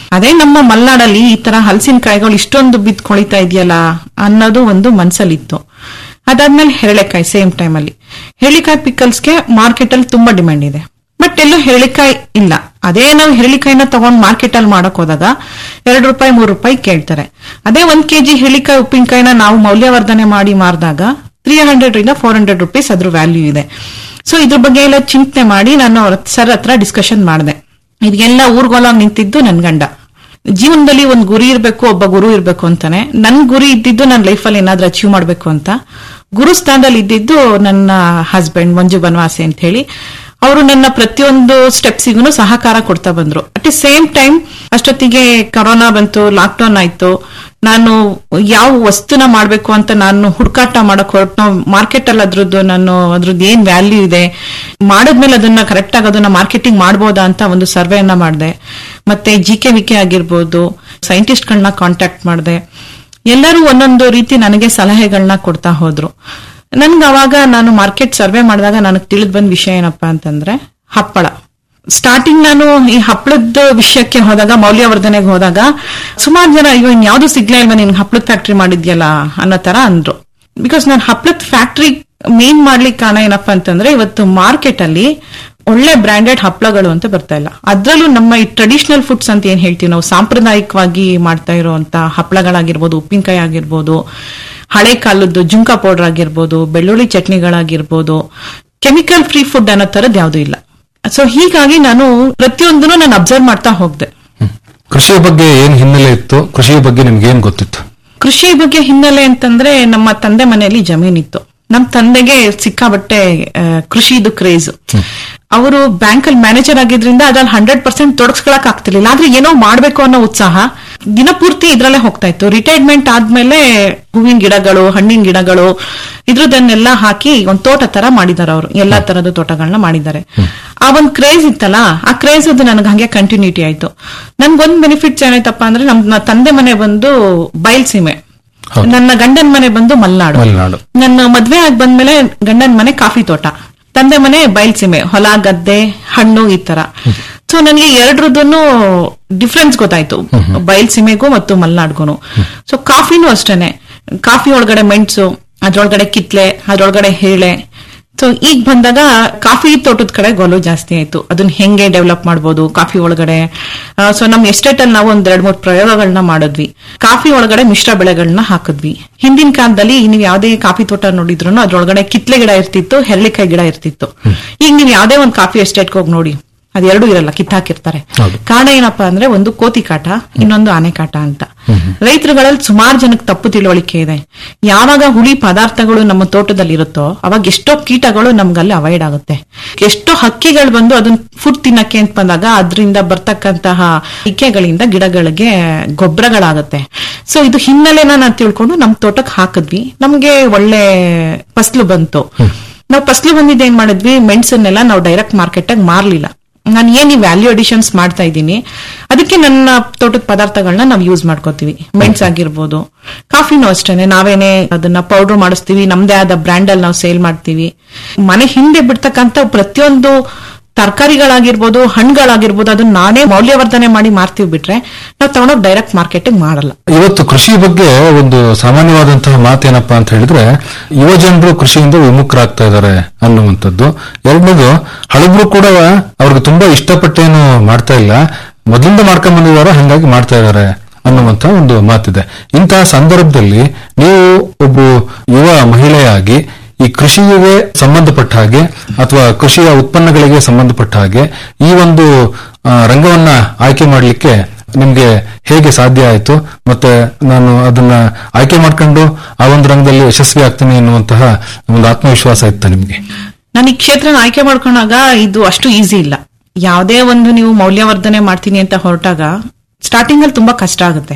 ಅದೇ ನಮ್ಮ ಮಲೆನಾಡಲ್ಲಿ ಈ ತರ ಹಲಸಿನಕಾಯಿಗಳು ಇಷ್ಟೊಂದು ಬಿದ್ದು ಕೊಳಿತಾ ಇದೆಯಲ್ಲ ಅನ್ನೋದು ಒಂದು ಮನ್ಸಲ್ಲಿತ್ತು ಅದಾದ್ಮೇಲೆ ಹೆರಳೆಕಾಯಿ ಸೇಮ್ ಟೈಮ್ ಅಲ್ಲಿ ಹೆರಳಿಕಾಯಿ ಪಿಕಲ್ಸ್ಗೆ ಮಾರ್ಕೆಟ್ ಅಲ್ಲಿ ತುಂಬಾ ಡಿಮ್ಯಾಂಡ್ ಇದೆ ಬಟ್ ಎಲ್ಲೂ ಹೆರಳಿಕಾಯಿ ಇಲ್ಲ ಅದೇ ನಾವು ಹೆರಳಿಕಾಯಿನ ತಗೊಂಡ್ ಮಾರ್ಕೆಟ್ ಅಲ್ಲಿ ಮಾಡಕ್ ಹೋದಾಗ ಎರಡು ರೂಪಾಯಿ ಮೂರು ರೂಪಾಯಿ ಕೇಳ್ತಾರೆ ಅದೇ ಒಂದ್ ಕೆಜಿ ಹೆರಳಿಕಾಯಿ ಉಪ್ಪಿನಕಾಯಿನ ನಾವು ಮೌಲ್ಯವರ್ಧನೆ ಮಾಡಿ ಮಾರಿದಾಗ ತ್ರೀ ಹಂಡ್ರೆಡ್ ಇಂದ ಫೋರ್ ಹಂಡ್ರೆಡ್ ರುಪೀಸ್ ಅದ್ರ ವ್ಯಾಲ್ಯೂ ಇದೆ ಸೊ ಇದ್ರ ಬಗ್ಗೆ ಎಲ್ಲ ಚಿಂತನೆ ಮಾಡಿ ನಾನು ಅವ್ರ ಸರ್ ಹತ್ರ ಡಿಸ್ಕಷನ್ ಮಾಡಿದೆ ಇದೆಲ್ಲ ಊರ್ಗೋಲಾಗ್ ನಿಂತಿದ್ದು ನನ್ ಗಂಡ ಜೀವನದಲ್ಲಿ ಒಂದ್ ಗುರಿ ಇರ್ಬೇಕು ಒಬ್ಬ ಗುರು ಇರ್ಬೇಕು ಅಂತಾನೆ ನನ್ ಗುರಿ ಇದ್ದಿದ್ದು ನನ್ನ ಲೈಫಲ್ಲಿ ಏನಾದ್ರೂ ಅಚೀವ್ ಮಾಡ್ಬೇಕು ಅಂತ ಗುರು ಸ್ಥಾನದಲ್ಲಿ ಇದ್ದಿದ್ದು ನನ್ನ ಹಸ್ಬೆಂಡ್ ಮಂಜು ಬನವಾಸಿ ಅಂತ ಹೇಳಿ ಅವರು ನನ್ನ ಪ್ರತಿಯೊಂದು ಸ್ಟೆಪ್ಸಿಗೂ ಸಹಕಾರ ಕೊಡ್ತಾ ಬಂದ್ರು ಅಟ್ ದಿ ಸೇಮ್ ಟೈಮ್ ಅಷ್ಟೊತ್ತಿಗೆ ಕರೋನಾ ಬಂತು ಲಾಕ್ಡೌನ್ ಆಯ್ತು ನಾನು ಯಾವ ವಸ್ತುನ ಮಾಡ್ಬೇಕು ಅಂತ ನಾನು ಹುಡುಕಾಟ ಮಾಡಕ್ ಹೊರಟು ಮಾರ್ಕೆಟ್ ಅಲ್ಲಿ ಅದ್ರದ್ದು ನಾನು ಅದ್ರದ್ದು ಏನ್ ವ್ಯಾಲ್ಯೂ ಇದೆ ಮಾಡಿದ್ಮೇಲೆ ಅದನ್ನ ಕರೆಕ್ಟ್ ಆಗಿ ಅದನ್ನ ಮಾರ್ಕೆಟಿಂಗ್ ಮಾಡ್ಬೋದಾ ಅಂತ ಒಂದು ಸರ್ವೆಯನ್ನ ಮಾಡಿದೆ ಮತ್ತೆ ಜಿ ಕೆ ವಿ ಕೆ ಆಗಿರ್ಬೋದು ಸೈಂಟಿಸ್ಟ್ಗಳನ್ನ ಕಾಂಟ್ಯಾಕ್ಟ್ ಮಾಡಿದೆ ಎಲ್ಲರೂ ಒಂದೊಂದು ರೀತಿ ನನಗೆ ಸಲಹೆಗಳನ್ನ ಕೊಡ್ತಾ ಹೋದ್ರು ನನ್ಗೆ ಅವಾಗ ನಾನು ಮಾರ್ಕೆಟ್ ಸರ್ವೆ ಮಾಡಿದಾಗ ನನಗೆ ತಿಳಿದ್ ಬಂದ ವಿಷಯ ಏನಪ್ಪಾ ಅಂತಂದ್ರೆ ಹಪ್ಪಳ ಸ್ಟಾರ್ಟಿಂಗ್ ನಾನು ಈ ಹಪ್ಪಳದ ವಿಷಯಕ್ಕೆ ಹೋದಾಗ ಮೌಲ್ಯವರ್ಧನೆಗೆ ಹೋದಾಗ ಸುಮಾರು ಜನ ಅಯ್ಯೋ ಇನ್ಯಾವುದು ಸಿಗ್ಲೇ ಇಲ್ವಾ ನಿನ್ ಹಪ್ಪಳದ ಫ್ಯಾಕ್ಟ್ರಿ ಮಾಡಿದ್ಯಲ್ಲ ಅನ್ನೋ ತರ ಅಂದ್ರು ಬಿಕಾಸ್ ನಾನು ಹಪ್ಪಳದ ಫ್ಯಾಕ್ಟ್ರಿ ಮೇನ್ ಮಾಡ್ಲಿಕ್ಕೆ ಕಾರಣ ಏನಪ್ಪಾ ಅಂತಂದ್ರೆ ಇವತ್ತು ಮಾರ್ಕೆಟ್ ಅಲ್ಲಿ ಒಳ್ಳೆ ಬ್ರಾಂಡೆಡ್ ಹಪ್ಪಳಗಳು ಅಂತ ಬರ್ತಾ ಇಲ್ಲ ಅದ್ರಲ್ಲೂ ನಮ್ಮ ಈ ಟ್ರೆಡಿಷನಲ್ ಫುಡ್ಸ್ ಅಂತ ಏನ್ ಹೇಳ್ತೀವಿ ನಾವು ಸಾಂಪ್ರದಾಯಿಕವಾಗಿ ಮಾಡ್ತಾ ಇರುವಂತ ಹಪ್ಪಳಗಳಾಗಿರ್ಬೋದು ಉಪ್ಪಿನಕಾಯಿ ಆಗಿರ್ಬೋದು ಹಳೆ ಕಾಲದ್ದು ಜುಂಕ ಪೌಡರ್ ಆಗಿರ್ಬೋದು ಬೆಳ್ಳುಳ್ಳಿ ಚಟ್ನಿಗಳಾಗಿರ್ಬೋದು ಕೆಮಿಕಲ್ ಫ್ರೀ ಫುಡ್ ಅನ್ನೋ ತರದ್ ಯಾವ್ದು ಇಲ್ಲ ಸೊ ಹೀಗಾಗಿ ನಾನು ಪ್ರತಿಯೊಂದನ್ನು ನಾನು ಅಬ್ಸರ್ವ್ ಮಾಡ್ತಾ ಹೋಗ್ದೆ ಕೃಷಿಯ ಬಗ್ಗೆ ಏನ್ ಹಿನ್ನೆಲೆ ಇತ್ತು ಕೃಷಿಯ ಬಗ್ಗೆ ನಿಮ್ಗೆ ಏನ್ ಗೊತ್ತಿತ್ತು ಕೃಷಿ ಬಗ್ಗೆ ಹಿನ್ನೆಲೆ ಅಂತಂದ್ರೆ ನಮ್ಮ ತಂದೆ ಮನೆಯಲ್ಲಿ ಜಮೀನಿತ್ತು ನಮ್ ತಂದೆಗೆ ಸಿಕ್ಕಾಬಟ್ಟೆ ಆ, ಕೃಷಿದು ಕ್ರೇಜ್ ಅವರು ಬ್ಯಾಂಕ್ ಅಲ್ಲಿ ಮ್ಯಾನೇಜರ್ ಆಗಿದ್ರಿಂದ ಅದ್ರಲ್ಲಿ ಹಂಡ್ರೆಡ್ ಪರ್ಸೆಂಟ್ ತೊಡಗಿಸ್ಕೊಳಕ್ ಆಗ್ತಿರ್ಲಿಲ್ಲ ಆದ್ರೆ ಏನೋ ಮಾಡ್ಬೇಕು ಅನ್ನೋ ಉತ್ಸಾಹ ದಿನಪೂರ್ತಿ ಇದ್ರಲ್ಲೇ ಹೋಗ್ತಾ ಇತ್ತು ರಿಟೈರ್ಮೆಂಟ್ ಆದ್ಮೇಲೆ ಹೂವಿನ ಗಿಡಗಳು ಹಣ್ಣಿನ ಗಿಡಗಳು ಇದ್ರದನ್ನೆಲ್ಲ ಹಾಕಿ ಒಂದ್ ತೋಟ ತರ ಮಾಡಿದಾರೆ ಅವರು ಎಲ್ಲಾ ತರದ ತೋಟಗಳನ್ನ ಮಾಡಿದ್ದಾರೆ ಆ ಒಂದ್ ಕ್ರೇಜ್ ಇತ್ತಲ್ಲ ಆ ಕ್ರೇಜ್ ಅದು ನನಗೆ ಹಂಗೆ ಕಂಟಿನ್ಯೂಟಿ ಆಯ್ತು ನನ್ಗೊಂದ್ ಬೆನಿಫಿಟ್ಸ್ ಏನಾಯ್ತಪ್ಪ ಅಂದ್ರೆ ನಮ್ಮ ತಂದೆ ಮನೆ ಬಂದು ಬಯಲ್ಸೀಮೆ ನನ್ನ ಗಂಡನ ಮನೆ ಬಂದು ಮಲ್ನಾಡು ಮಲೆನಾಡು ನನ್ನ ಮದ್ವೆ ಆಗಿ ಬಂದ್ಮೇಲೆ ಗಂಡನ ಮನೆ ಕಾಫಿ ತೋಟ ತಂದೆ ಮನೆ ಬಯಲ್ಸೀಮೆ ಹೊಲ ಗದ್ದೆ ಹಣ್ಣು ಈ ತರ ಸೊ ನನಗೆ ಎರಡರದ್ದು ಡಿಫ್ರೆನ್ಸ್ ಗೊತ್ತಾಯ್ತು ಬಯಲ್ಸೀಮೆಗೂ ಮತ್ತು ಮಲ್ನಾಡ್ಗೂ ಸೊ ಕಾಫಿನೂ ಅಷ್ಟೇನೆ ಕಾಫಿ ಒಳಗಡೆ ಮೆಣಸು ಅದ್ರೊಳಗಡೆ ಕಿತ್ಲೆ ಅದ್ರೊಳಗಡೆ ಹೇಳೆ ಸೊ ಈಗ ಬಂದಾಗ ಕಾಫಿ ತೋಟದ ಕಡೆ ಗೊಲು ಜಾಸ್ತಿ ಆಯ್ತು ಅದನ್ನ ಹೆಂಗೆ ಡೆವಲಪ್ ಮಾಡ್ಬೋದು ಕಾಫಿ ಒಳಗಡೆ ಸೊ ನಮ್ ಎಸ್ಟೇಟ್ ಅಲ್ಲಿ ನಾವು ಒಂದ್ ಎರಡ್ ಮೂರ್ ಪ್ರಯೋಗಗಳನ್ನ ಮಾಡಿದ್ವಿ ಕಾಫಿ ಒಳಗಡೆ ಮಿಶ್ರ ಬೆಳೆಗಳನ್ನ ಹಾಕಿದ್ವಿ ಹಿಂದಿನ ಕಾಲದಲ್ಲಿ ನೀವು ಯಾವ್ದೇ ಕಾಫಿ ತೋಟ ನೋಡಿದ್ರು ಅದ್ರೊಳಗಡೆ ಕಿತ್ಲೆ ಗಿಡ ಇರ್ತಿತ್ತು ಹೆರಳಿಕಾಯಿ ಗಿಡ ಇರ್ತಿತ್ತು ಈಗ ನೀವು ಯಾವ್ದೇ ಒಂದು ಕಾಫಿ ಎಸ್ಟೇಟ್ಗೆ ಹೋಗಿ ನೋಡಿ ಅದೆರಡೂ ಇರಲ್ಲ ಕಿತ್ತಾಕಿರ್ತಾರೆ ಕಾರಣ ಏನಪ್ಪಾ ಅಂದ್ರೆ ಒಂದು ಕೋತಿ ಕಾಟ ಇನ್ನೊಂದು ಆನೆ ಕಾಟ ಅಂತ ರೈತರುಗಳಲ್ಲಿ ಸುಮಾರು ಜನಕ್ಕೆ ತಪ್ಪು ತಿಳುವಳಿಕೆ ಇದೆ ಯಾವಾಗ ಹುಳಿ ಪದಾರ್ಥಗಳು ನಮ್ಮ ತೋಟದಲ್ಲಿ ಇರುತ್ತೋ ಅವಾಗ ಎಷ್ಟೋ ಕೀಟಗಳು ನಮ್ಗಲ್ಲಿ ಅವಾಯ್ಡ್ ಆಗುತ್ತೆ ಎಷ್ಟೋ ಹಕ್ಕಿಗಳು ಬಂದು ಅದನ್ನ ಫುಡ್ ತಿನ್ನಕ್ಕೆ ಅಂತ ಬಂದಾಗ ಅದರಿಂದ ಬರ್ತಕ್ಕಂತಹ ಇಕ್ಕೆಗಳಿಂದ ಗಿಡಗಳಿಗೆ ಗೊಬ್ಬರಗಳಾಗುತ್ತೆ ಸೊ ಇದು ಹಿನ್ನೆಲೆನ ನಾವು ತಿಳ್ಕೊಂಡು ನಮ್ ತೋಟಕ್ಕೆ ಹಾಕಿದ್ವಿ ನಮ್ಗೆ ಒಳ್ಳೆ ಫಸ್ಲು ಬಂತು ನಾವು ಫಸ್ಲು ಬಂದಿದ್ದು ಏನ್ ಮಾಡಿದ್ವಿ ಮೆಣಸನ್ನೆಲ್ಲ ನಾವು ಡೈರೆಕ್ಟ್ ಮಾರ್ಕೆಟ್ ಮಾರ್ಲಿಲ್ಲ ನಾನು ಏನ್ ಈ ವ್ಯಾಲ್ಯೂ ಅಡಿಷನ್ಸ್ ಮಾಡ್ತಾ ಇದ್ದೀನಿ ಅದಕ್ಕೆ ನನ್ನ ತೋಟದ ಪದಾರ್ಥಗಳನ್ನ ನಾವು ಯೂಸ್ ಮಾಡ್ಕೋತೀವಿ ಮೆಣಸ್ ಆಗಿರ್ಬೋದು ಕಾಫಿನೂ ಅಷ್ಟೇನೆ ನಾವೇನೆ ಅದನ್ನ ಪೌಡರ್ ಮಾಡಿಸ್ತೀವಿ ನಮ್ದೇ ಆದ ಬ್ರ್ಯಾಂಡ್ ಅಲ್ಲಿ ನಾವು ಸೇಲ್ ಮಾಡ್ತೀವಿ ಮನೆ ಹಿಂದೆ ಬಿಡ್ತಕ್ಕಂತ ಪ್ರತಿಯೊಂದು ತರಕಾರಿಗಳಾಗಿರ್ಬೋದು ಹಣ್ಣುಗಳಾಗಿರ್ಬೋದು ಅದನ್ನ ನಾನೇ ಮೌಲ್ಯವರ್ಧನೆ ಮಾಡಿ ಮಾರ್ತೀವಿ ಬಿಟ್ರೆ ನಾವು ತಗೊಂಡೋಗಿ ಡೈರೆಕ್ಟ್ ಮಾರ್ಕೆಟಿಂಗ್ ಮಾಡಲ್ಲ ಇವತ್ತು ಕೃಷಿ ಬಗ್ಗೆ ಒಂದು ಸಾಮಾನ್ಯವಾದಂತಹ ಮಾತೇನಪ್ಪಾ ಅಂತ ಹೇಳಿದ್ರೆ ಯುವ ಜನರು ಕೃಷಿಯಿಂದ ವಿಮುಖರಾಗ್ತಾ ಇದ್ದಾರೆ ಅನ್ನುವಂಥದ್ದು ಎರಡನೇದು ಹಳಬ್ರು ಕೂಡ ಅವ್ರಿಗೆ ತುಂಬಾ ಇಷ್ಟಪಟ್ಟೇನು ಮಾಡ್ತಾ ಇಲ್ಲ ಮೊದಲಿಂದ ಮಾಡ್ಕೊಂಡ್ ಬಂದಿದ್ದಾರೆ ಹಂಗಾಗಿ ಮಾಡ್ತಾ ಇದ್ದಾರೆ ಅನ್ನುವಂತ ಒಂದು ಮಾತಿದೆ ಇಂತಹ ಸಂದರ್ಭದಲ್ಲಿ ನೀವು ಒಬ್ಬ ಯುವ ಮಹಿಳೆಯಾಗಿ ಈ ಕೃಷಿಗೆ ಸಂಬಂಧಪಟ್ಟ ಹಾಗೆ ಅಥವಾ ಕೃಷಿಯ ಉತ್ಪನ್ನಗಳಿಗೆ ಸಂಬಂಧಪಟ್ಟ ಹಾಗೆ ಈ ಒಂದು ಆ, ರಂಗವನ್ನ ಆಯ್ಕೆ ಮಾಡಲಿಕ್ಕೆ ನಿಮ್ಗೆ ಹೇಗೆ ಸಾಧ್ಯ ಆಯ್ತು ಮತ್ತೆ ನಾನು ಅದನ್ನ ಆಯ್ಕೆ ಮಾಡ್ಕೊಂಡು ಆ ಒಂದು ರಂಗದಲ್ಲಿ ಯಶಸ್ವಿ ಆಗ್ತೀನಿ ಎನ್ನುವಂತಹ ಒಂದು ಆತ್ಮವಿಶ್ವಾಸ ಇತ್ತ ನಿಮ್ಗೆ ನಾನು ಈ ಕ್ಷೇತ್ರನ ಆಯ್ಕೆ ಮಾಡ್ಕೊಂಡಾಗ ಇದು ಅಷ್ಟು ಈಸಿ ಇಲ್ಲ ಯಾವುದೇ ಒಂದು ನೀವು ಮೌಲ್ಯವರ್ಧನೆ ಮಾಡ್ತೀನಿ ಅಂತ ಹೊರಟಾಗ ಸ್ಟಾರ್ಟಿಂಗ್ ಅಲ್ಲಿ ತುಂಬಾ ಕಷ್ಟ ಆಗುತ್ತೆ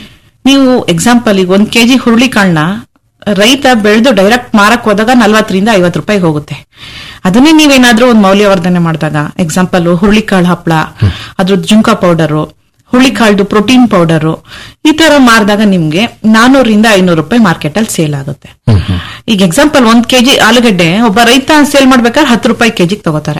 ನೀವು ಎಕ್ಸಾಂಪಲ್ ಈಗ ಒಂದ್ ಕೆಜಿ ಹುರುಳಿಕಾಳನ್ನ ರೈತ ಬೆಳೆದು ಡೈರೆಕ್ಟ್ ಮಾರಕ್ ಹೋದಾಗ ನಲ್ವತ್ತರಿಂದ ಐವತ್ತು ರೂಪಾಯಿ ಹೋಗುತ್ತೆ ಅದನ್ನೇ ನೀವೇನಾದ್ರೂ ಒಂದು ಮೌಲ್ಯವರ್ಧನೆ ಮಾಡಿದಾಗ ಎಕ್ಸಾಂಪಲ್ ಹುರುಳಿಕಾಳು ಹಪ್ಪಳ ಅದ್ರದ್ದು ಜುಂಕ ಪೌಡರು ಹುರುಳಿಕಾಳ್ದು ಪ್ರೋಟೀನ್ ಪೌಡರು ಈ ತರ ಮಾರಿದಾಗ ನಿಮ್ಗೆ ನಾನೂರಿಂದ ಐನೂರು ರೂಪಾಯಿ ಮಾರ್ಕೆಟ್ ಅಲ್ಲಿ ಸೇಲ್ ಆಗುತ್ತೆ ಈಗ ಎಕ್ಸಾಂಪಲ್ ಒಂದ್ ಕೆಜಿ ಆಲೂಗಡ್ಡೆ ಒಬ್ಬ ರೈತ ಸೇಲ್ ಮಾಡ್ಬೇಕಾದ್ರೆ ಹತ್ತು ರೂಪಾಯಿ ಕೆಜಿಗೆ ತಗೋತಾರೆ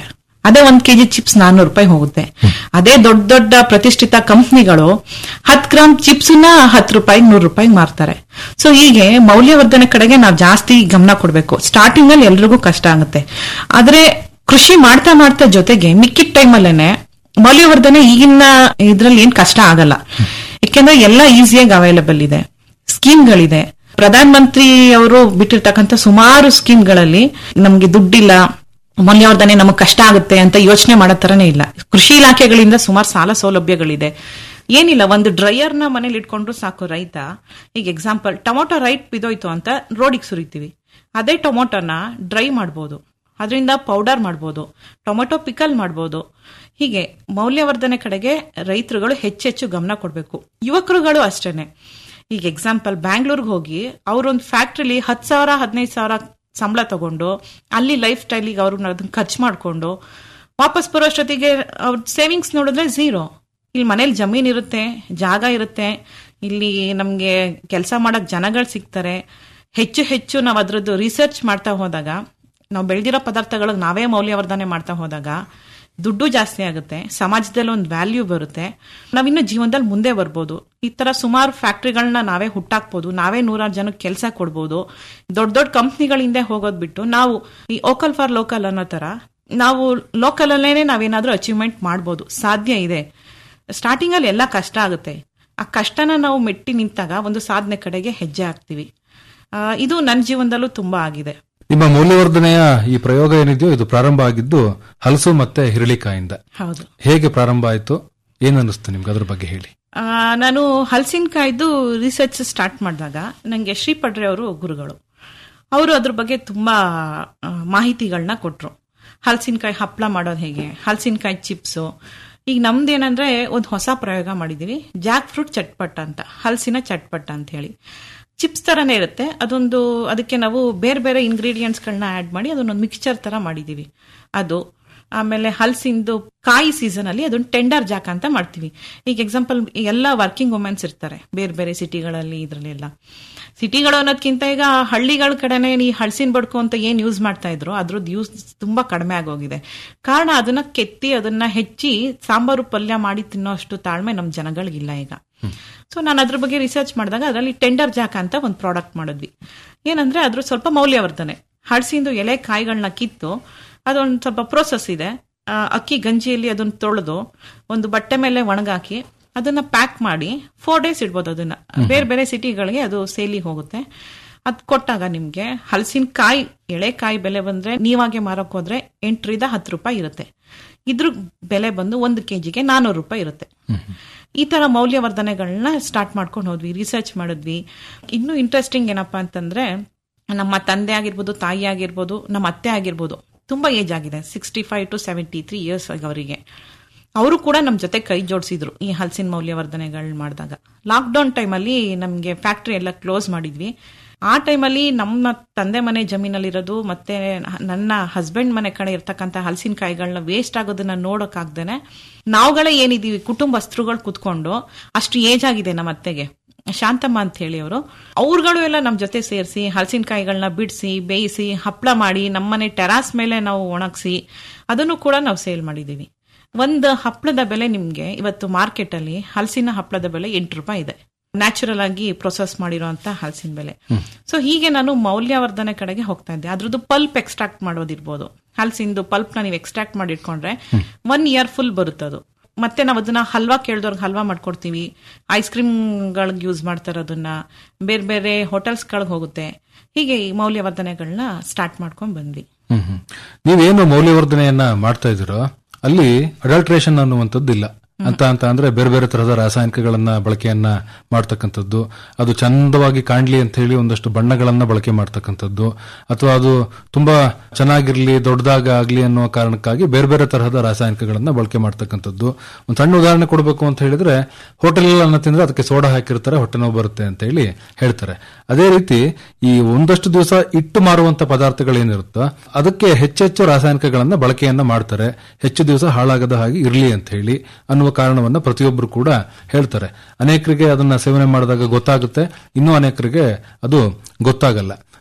ಅದೇ ಒಂದ್ ಕೆಜಿ ಚಿಪ್ಸ್ ನಾನ್ನೂರು ರೂಪಾಯಿ ಹೋಗುತ್ತೆ ಅದೇ ದೊಡ್ಡ ದೊಡ್ಡ ಪ್ರತಿಷ್ಠಿತ ಕಂಪ್ನಿಗಳು ಹತ್ ಗ್ರಾಮ್ ಚಿಪ್ಸ್ ನ ಹತ್ತು ರೂಪಾಯಿ ನೂರು ರೂಪಾಯಿ ಮಾರ್ತಾರೆ ಸೊ ಹೀಗೆ ಮೌಲ್ಯವರ್ಧನೆ ಕಡೆಗೆ ನಾವು ಜಾಸ್ತಿ ಗಮನ ಕೊಡಬೇಕು ಸ್ಟಾರ್ಟಿಂಗ್ ಅಲ್ಲಿ ಎಲ್ರಿಗೂ ಕಷ್ಟ ಆಗುತ್ತೆ ಆದ್ರೆ ಕೃಷಿ ಮಾಡ್ತಾ ಮಾಡ್ತಾ ಜೊತೆಗೆ ಮಿಕ್ಕಿದ ಟೈಮಲ್ಲೇನೆ ಮೌಲ್ಯವರ್ಧನೆ ಈಗಿನ ಇದ್ರಲ್ಲಿ ಏನ್ ಕಷ್ಟ ಆಗಲ್ಲ ಯಾಕೆಂದ್ರೆ ಎಲ್ಲ ಈಸಿಯಾಗಿ ಅವೈಲೇಬಲ್ ಇದೆ ಸ್ಕೀಮ್ಗಳಿದೆ ಪ್ರಧಾನ ಮಂತ್ರಿ ಅವರು ಬಿಟ್ಟಿರ್ತಕ್ಕಂಥ ಸುಮಾರು ಸ್ಕೀಮ್ಗಳಲ್ಲಿ ನಮ್ಗೆ ದುಡ್ಡಿಲ್ಲ ಮೌಲ್ಯವರ್ಧನೆ ನಮಗೆ ಕಷ್ಟ ಆಗುತ್ತೆ ಅಂತ ಯೋಚನೆ ಮಾಡೋ ತರನೇ ಇಲ್ಲ ಕೃಷಿ ಇಲಾಖೆಗಳಿಂದ ಸುಮಾರು ಸಾಲ ಸೌಲಭ್ಯಗಳಿದೆ ಏನಿಲ್ಲ ಒಂದು ಡ್ರೈಯರ್ ನ ಮನೇಲಿ ಇಟ್ಕೊಂಡ್ರು ಸಾಕು ರೈತ ಈಗ ಎಕ್ಸಾಂಪಲ್ ಟೊಮೊಟೊ ರೈಟ್ ಬಿದೋಯ್ತು ಅಂತ ರೋಡಿಗೆ ಸುರಿತೀವಿ ಅದೇ ಟೊಮೊಟೊನ ಡ್ರೈ ಮಾಡ್ಬೋದು ಅದರಿಂದ ಪೌಡರ್ ಮಾಡ್ಬೋದು ಟೊಮೆಟೊ ಪಿಕಲ್ ಮಾಡ್ಬೋದು ಹೀಗೆ ಮೌಲ್ಯವರ್ಧನೆ ಕಡೆಗೆ ರೈತರುಗಳು ಹೆಚ್ಚೆಚ್ಚು ಗಮನ ಕೊಡಬೇಕು ಯುವಕರುಗಳು ಅಷ್ಟೇನೆ ಈಗ ಎಕ್ಸಾಂಪಲ್ ಬ್ಯಾಂಗ್ಳೂರ್ಗೆ ಹೋಗಿ ಅವ್ರೊಂದು ಫ್ಯಾಕ್ಟ್ರಿಲಿ ಹತ್ತು ಸಾವಿರ ಹದಿನೈದು ಸಾವಿರ ಸಂಬಳ ತಗೊಂಡು ಅಲ್ಲಿ ಲೈಫ್ ಸ್ಟೈಲಿಗೆ ಅವ್ರು ಅದನ್ನ ಖರ್ಚು ಮಾಡಿಕೊಂಡು ವಾಪಸ್ ಬರೋಷ್ಟೊತ್ತಿಗೆ ಅವ್ರ ಸೇವಿಂಗ್ಸ್ ನೋಡಿದ್ರೆ ಝೀರೋ ಇಲ್ಲಿ ಮನೇಲಿ ಜಮೀನ್ ಇರುತ್ತೆ ಜಾಗ ಇರುತ್ತೆ ಇಲ್ಲಿ ನಮ್ಗೆ ಕೆಲಸ ಮಾಡಕ್ ಜನಗಳು ಸಿಗ್ತಾರೆ ಹೆಚ್ಚು ಹೆಚ್ಚು ನಾವು ಅದ್ರದ್ದು ರಿಸರ್ಚ್ ಮಾಡ್ತಾ ಹೋದಾಗ ನಾವು ಬೆಳೆದಿರೋ ಪದಾರ್ಥಗಳಿಗೆ ನಾವೇ ಮೌಲ್ಯವರ್ಧನೆ ಮಾಡ್ತಾ ಹೋದಾಗ ದುಡ್ಡು ಜಾಸ್ತಿ ಆಗುತ್ತೆ ಸಮಾಜದಲ್ಲಿ ಒಂದು ವ್ಯಾಲ್ಯೂ ಬರುತ್ತೆ ನಾವಿನ್ನು ಜೀವನದಲ್ಲಿ ಮುಂದೆ ಬರ್ಬೋದು ಈ ತರ ಸುಮಾರು ಫ್ಯಾಕ್ಟ್ರಿಗಳನ್ನ ನಾವೇ ಹುಟ್ಟಾಕ್ಬೋದು ನಾವೇ ನೂರಾರು ಜನಕ್ಕೆ ಕೆಲಸ ಕೊಡ್ಬೋದು ದೊಡ್ಡ ದೊಡ್ಡ ಕಂಪ್ನಿಗಳ ಹಿಂದೆ ಹೋಗೋದ್ ಬಿಟ್ಟು ನಾವು ಈ ಓಕಲ್ ಫಾರ್ ಲೋಕಲ್ ಅನ್ನೋ ತರ ನಾವು ಲೋಕಲ್ ಅಲ್ಲೇನೆ ನಾವೇನಾದ್ರೂ ಅಚೀವ್ಮೆಂಟ್ ಮಾಡ್ಬೋದು ಸಾಧ್ಯ ಇದೆ ಸ್ಟಾರ್ಟಿಂಗ್ ಅಲ್ಲಿ ಎಲ್ಲ ಕಷ್ಟ ಆಗುತ್ತೆ ಆ ಕಷ್ಟನ ನಾವು ಮೆಟ್ಟಿ ನಿಂತಾಗ ಒಂದು ಸಾಧನೆ ಕಡೆಗೆ ಹೆಜ್ಜೆ ಹಾಕ್ತಿವಿ ಆ, ಇದು ನನ್ನ ಜೀವನದಲ್ಲೂ ತುಂಬಾ ಆಗಿದೆ ನಿಮ್ಮ ಮೌಲ್ಯವರ್ಧನೆಯ ಈ ಪ್ರಯೋಗ ಏನಿದೆಯೋ ಇದು ಪ್ರಾರಂಭ ಆಗಿದ್ದು ಹಲಸು ಮತ್ತೆ ಹಿರಳಿಕಾಯಿಂದ ಹೌದು ಹೇಗೆ ಪ್ರಾರಂಭ ಆಯ್ತು ಏನ್ ಅನ್ನಿಸ್ತು ನಿಮ್ಗೆ ಅದ್ರ ಬಗ್ಗೆ ಹೇಳಿ ಆ, ನಾನು ಹಲಸಿನಕಾಯ್ದು ರಿಸರ್ಚ್ ಸ್ಟಾರ್ಟ್ ಮಾಡಿದಾಗ ನನಗೆ ಶ್ರೀ ಪಡ್ರೆ ಅವರು ಗುರುಗಳು ಅವರು ಅದ್ರ ಬಗ್ಗೆ ತುಂಬಾ ಆ, ಮಾಹಿತಿಗಳನ್ನ ಕೊಟ್ರು ಹಲಸಿನಕಾಯಿ ಹಪ್ಪಳ ಮಾಡೋದು ಹೇಗೆ ಹಲಸಿನಕಾಯಿ ಚಿಪ್ಸು ಈಗ ನಮ್ದೇನಂದ್ರೆ ಒಂದು ಹೊಸ ಪ್ರಯೋಗ ಮಾಡಿದೀವಿ ಜಾಕ್ ಫ್ರೂಟ್ ಚಟ್ಪಟ್ ಅಂತ ಹಲಸಿನ ಚಟ್ಪಟ್ ಅಂತ ಹೇಳಿ ಚಿಪ್ಸ್ ತರನೇ ಇರುತ್ತೆ ಅದೊಂದು ಅದಕ್ಕೆ ನಾವು ಬೇರೆ ಬೇರೆ ಇಂಗ್ರೀಡಿಯೆಂಟ್ಸ್ಗಳನ್ನ ಆಡ್ ಮಾಡಿ ಅದನ್ನೊಂದು ಮಿಕ್ಸ್ಚರ್ ತರ ಮಾಡಿದೀವಿ ಅದು ಆಮೇಲೆ ಹಲಸಿಂದು ಕಾಯಿ ಸೀಸನ್ ಅಲ್ಲಿ ಅದನ್ನ ಟೆಂಡರ್ ಜಾಕ್ ಅಂತ ಮಾಡ್ತೀವಿ ಈಗ ಎಕ್ಸಾಂಪಲ್ ಎಲ್ಲ ವರ್ಕಿಂಗ್ ವುಮೆನ್ಸ್ ಇರ್ತಾರೆ ಬೇರೆ ಬೇರೆ ಸಿಟಿಗಳಲ್ಲಿ ಇದ್ರಲ್ಲೆಲ್ಲ ಸಿಟಿಗಳು ಅನ್ನೋದ್ಕಿಂತ ಈಗ ಹಳ್ಳಿಗಳ ಕಡೆನೆ ಈ ಹಲಸಿನ ಬಡ್ಕು ಅಂತ ಏನ್ ಯೂಸ್ ಮಾಡ್ತಾ ಇದ್ರು ಅದ್ರದ್ದು ಯೂಸ್ ತುಂಬಾ ಕಡಿಮೆ ಆಗೋಗಿದೆ ಕಾರಣ ಅದನ್ನ ಕೆತ್ತಿ ಅದನ್ನ ಹೆಚ್ಚಿ ಸಾಂಬಾರು ಪಲ್ಯ ಮಾಡಿ ತಿನ್ನೋ ಅಷ್ಟು ತಾಳ್ಮೆ ನಮ್ ಜನಗಳಿಗಿಲ್ಲ ಈಗ ಸೊ ನಾನು ಅದ್ರ ಬಗ್ಗೆ ರಿಸರ್ಚ್ ಮಾಡಿದಾಗ ಅದರಲ್ಲಿ ಟೆಂಡರ್ ಜಾಕ್ ಅಂತ ಒಂದು ಪ್ರಾಡಕ್ಟ್ ಮಾಡಿದ್ವಿ ಏನಂದ್ರೆ ಅದ್ರ ಸ್ವಲ್ಪ ಮೌಲ್ಯವರ್ಧನೆ ಹಳಸಿಂದು ಎಲೆ ಕಾಯಿಗಳನ್ನ ಕಿತ್ತು ಅದೊಂದು ಸ್ವಲ್ಪ ಪ್ರೋಸೆಸ್ ಇದೆ ಆ, ಅಕ್ಕಿ ಗಂಜಿಯಲ್ಲಿ ಅದನ್ನ ತೊಳೆದು ಒಂದು ಬಟ್ಟೆ ಮೇಲೆ ಒಣಗಾಕಿ ಅದನ್ನ ಪ್ಯಾಕ್ ಮಾಡಿ ಫೋರ್ ಡೇಸ್ ಇಡ್ಬೋದು ಅದನ್ನ ಬೇರೆ ಬೇರೆ ಸಿಟಿಗಳಿಗೆ ಅದು ಸೇಲಿ ಹೋಗುತ್ತೆ ಅದ್ ಕೊಟ್ಟಾಗ ನಿಮ್ಗೆ ಹಲಸಿನಕಾಯಿ ಎಳೆಕಾಯಿ ಬೆಲೆ ಬಂದ್ರೆ ನೀವಾಗೆ ಮಾರಕ್ ಹೋದ್ರೆ ಎಂಟರಿಂದ ಹತ್ತು ರೂಪಾಯಿ ಇರುತ್ತೆ ಇದ್ರ ಬೆಲೆ ಬಂದು ಒಂದು ಕೆಜಿಗೆ ನಾನೂರು ರೂಪಾಯಿ ಇರುತ್ತೆ ಈ ತರ ಮೌಲ್ಯವರ್ಧನೆಗಳನ್ನ ಸ್ಟಾರ್ಟ್ ಮಾಡ್ಕೊಂಡು ಹೋದ್ವಿ ರಿಸರ್ಚ್ ಮಾಡಿದ್ವಿ ಇನ್ನೂ ಇಂಟ್ರೆಸ್ಟಿಂಗ್ ಏನಪ್ಪಾ ಅಂತಂದ್ರೆ ನಮ್ಮ ತಂದೆ ಆಗಿರ್ಬೋದು ತಾಯಿ ಆಗಿರ್ಬೋದು ನಮ್ಮ ಅತ್ತೆ ಆಗಿರ್ಬೋದು ತುಂಬಾ ಏಜ್ ಆಗಿದೆ sixty five to seventy three years ಅವರಿಗೆ ಅವರು ಕೂಡ ನಮ್ಮ ಜೊತೆ ಕೈ ಜೋಡಿಸಿದ್ರು ಈ ಹಲಸಿನ ಮೌಲ್ಯವರ್ಧನೆಗಳು ಮಾಡಿದಾಗ ಲಾಕ್ಡೌನ್ ಟೈಮಲ್ಲಿ ನಮಗೆ ಫ್ಯಾಕ್ಟ್ರಿ ಎಲ್ಲ ಕ್ಲೋಸ್ ಮಾಡಿದ್ವಿ ಆ ಟೈಮಲ್ಲಿ ನಮ್ಮ ತಂದೆ ಮನೆ ಜಮೀನಲ್ಲಿರೋದು ಮತ್ತೆ ನನ್ನ ಹಸ್ಬೆಂಡ್ ಮನೆ ಕಡೆ ಇರ್ತಕ್ಕಂಥ ಹಲಸಿನಕಾಯಿಗಳನ್ನ ವೇಸ್ಟ್ ಆಗೋದನ್ನ ನೋಡೋಕ್ಕಾಗ್ದೇನೆ ನಾವುಗಳೇ ಏನಿದೀವಿ ಕುಟುಂಬಸ್ಥರುಗಳು ಕುತ್ಕೊಂಡು ಅಷ್ಟು ಏಜ್ ಆಗಿದೆ ನಮ್ಮ ಅತ್ತೆಗೆ ಶಾಂತಮ್ಮ ಅಂತ ಹೇಳಿ ಅವರು ಅವ್ರುಗಳು ಎಲ್ಲ ನಮ್ಮ ಜೊತೆ ಸೇರಿಸಿ ಹಲಸಿನಕಾಯಿಗಳನ್ನ ಬಿಡಿಸಿ ಬೇಯಿಸಿ ಹಪ್ಪಳ ಮಾಡಿ ನಮ್ಮನೆ ಟೆರಾಸ್ ಮೇಲೆ ನಾವು ಒಣಗಿಸಿ ಅದನ್ನು ಕೂಡ ನಾವು ಸೇಲ್ ಮಾಡಿದೀವಿ ಒಂದು ಹಪ್ಪಳದ ಬೆಲೆ ನಿಮ್ಗೆ ಇವತ್ತು ಮಾರ್ಕೆಟ್ ಅಲ್ಲಿ ಹಲಸಿನ ಹಪ್ಪಳದ ಬೆಲೆ ಎಂಟು ರೂಪಾಯಿ ಇದೆ ನ್ಯಾಚುರಲ್ ಆಗಿ ಪ್ರೊಸೆಸ್ ಮಾಡಿರುವಂತ ಹಲಸಿನ ಬೆಲೆ ಸೊ ಹೀಗೆ ನಾನು ಮೌಲ್ಯವರ್ಧನೆ ಕಡೆಗೆ ಹೋಗ್ತಾ ಇದ್ದೆ ಅದ್ರದ್ದು ಪಲ್ಪ್ ಎಕ್ಸ್ಟ್ರಾಕ್ಟ್ ಮಾಡೋದಿರ್ಬೋದು ಹಲಸಿಂದು ಪಲ್ಪ್ ನ ನೀವು ಎಕ್ಸ್ಟ್ರಾಕ್ಟ್ ಮಾಡಿ ಇಟ್ಕೊಂಡ್ರೆ ಒನ್ ಇಯರ್ ಫುಲ್ ಬರುತ್ತದು ಮತ್ತೆ ನಾವು ಅದನ್ನ ಹಲ್ವಾ ಕೇಳಿದವ್ರಿಗೆ ಹಲ್ವಾ ಮಾಡ್ಕೊಡ್ತೀವಿ ಐಸ್ ಕ್ರೀಮ್ಗಳಿಗೆ ಯೂಸ್ ಮಾಡ್ತಾರೆ ಅದನ್ನ ಬೇರೆ ಬೇರೆ ಹೋಟೆಲ್ಸ್ಗಳಿಗೆ ಹೋಗುತ್ತೆ ಹೀಗೆ ಈ ಮೌಲ್ಯವರ್ಧನೆಗಳನ್ನ ಸ್ಟಾರ್ಟ್ ಮಾಡ್ಕೊಂಡ್ ಬಂದ್ವಿ ಹ್ಮ್ ಹ್ಮ್. ನೀವೇನು ಮೌಲ್ಯವರ್ಧನೆಯನ್ನ ಮಾಡ್ತಾ ಇದ್ದೀರೋ ಅಲ್ಲಿ ಅಡಲ್ಟ್ರೇಷನ್ ಅನ್ನುವಂಥದ್ದು ಇಲ್ಲ ಅಂತ ಅಂತ ಅಂದ್ರೆ ಬೇರೆ ಬೇರೆ ತರಹದ ರಾಸಾಯನಿಕಗಳನ್ನ ಬಳಕೆಯನ್ನ ಮಾಡ್ತಕ್ಕಂಥದ್ದು ಅದು ಚಂದವಾಗಿ ಕಾಣ್ಲಿ ಅಂತ ಹೇಳಿ ಒಂದಷ್ಟು ಬಣ್ಣಗಳನ್ನ ಬಳಕೆ ಮಾಡ್ತಕ್ಕಂಥದ್ದು ಅಥವಾ ಅದು ತುಂಬಾ ಚೆನ್ನಾಗಿರ್ಲಿ ದೊಡ್ಡದಾಗ ಆಗ್ಲಿ ಅನ್ನೋ ಕಾರಣಕ್ಕಾಗಿ ಬೇರೆ ಬೇರೆ ತರಹದ ರಾಸಾಯನಿಕಗಳನ್ನ ಬಳಕೆ ಮಾಡ್ತಕ್ಕಂಥದ್ದು ಒಂದು ಸಣ್ಣ ಉದಾಹರಣೆ ಕೊಡಬೇಕು ಅಂತ ಹೇಳಿದ್ರೆ ಹೋಟೆಲ್ ಅನ್ನ ತಿಂದ್ರೆ ಅದಕ್ಕೆ ಸೋಡಾ ಹಾಕಿರ್ತಾರೆ ಹೊಟ್ಟೆ ನೋವು ಬರುತ್ತೆ ಅಂತ ಹೇಳಿ ಹೇಳ್ತಾರೆ ಅದೇ ರೀತಿ ಈ ಒಂದಷ್ಟು ದಿವಸ ಇಟ್ಟು ಮಾರುವಂತ ಪದಾರ್ಥಗಳೇನಿರುತ್ತೋ ಅದಕ್ಕೆ ಹೆಚ್ಚೆಚ್ಚು ರಾಸಾಯನಿಕಗಳನ್ನ ಬಳಕೆಯನ್ನ ಮಾಡ್ತಾರೆ ಹೆಚ್ಚು ದಿವಸ ಹಾಳಾಗದ ಹಾಗೆ ಇರಲಿ ಅಂತ ಹೇಳಿ ಅನ್ನುವ ಕಾರಣವನ್ನ ಪ್ರತಿಯೊಬ್ಬರು ಕೂಡ ಹೇಳ್ತಾರೆ ಅನೇಕರಿಗೆ ಅದನ್ನ ಸೇವನೆ ಮಾಡಿದಾಗ ಗೊತ್ತಾಗುತ್ತೆ ಇನ್ನೂ ಅನೇಕರಿಗೆ ಅದು ಗೊತ್ತಾಗಲ್ಲ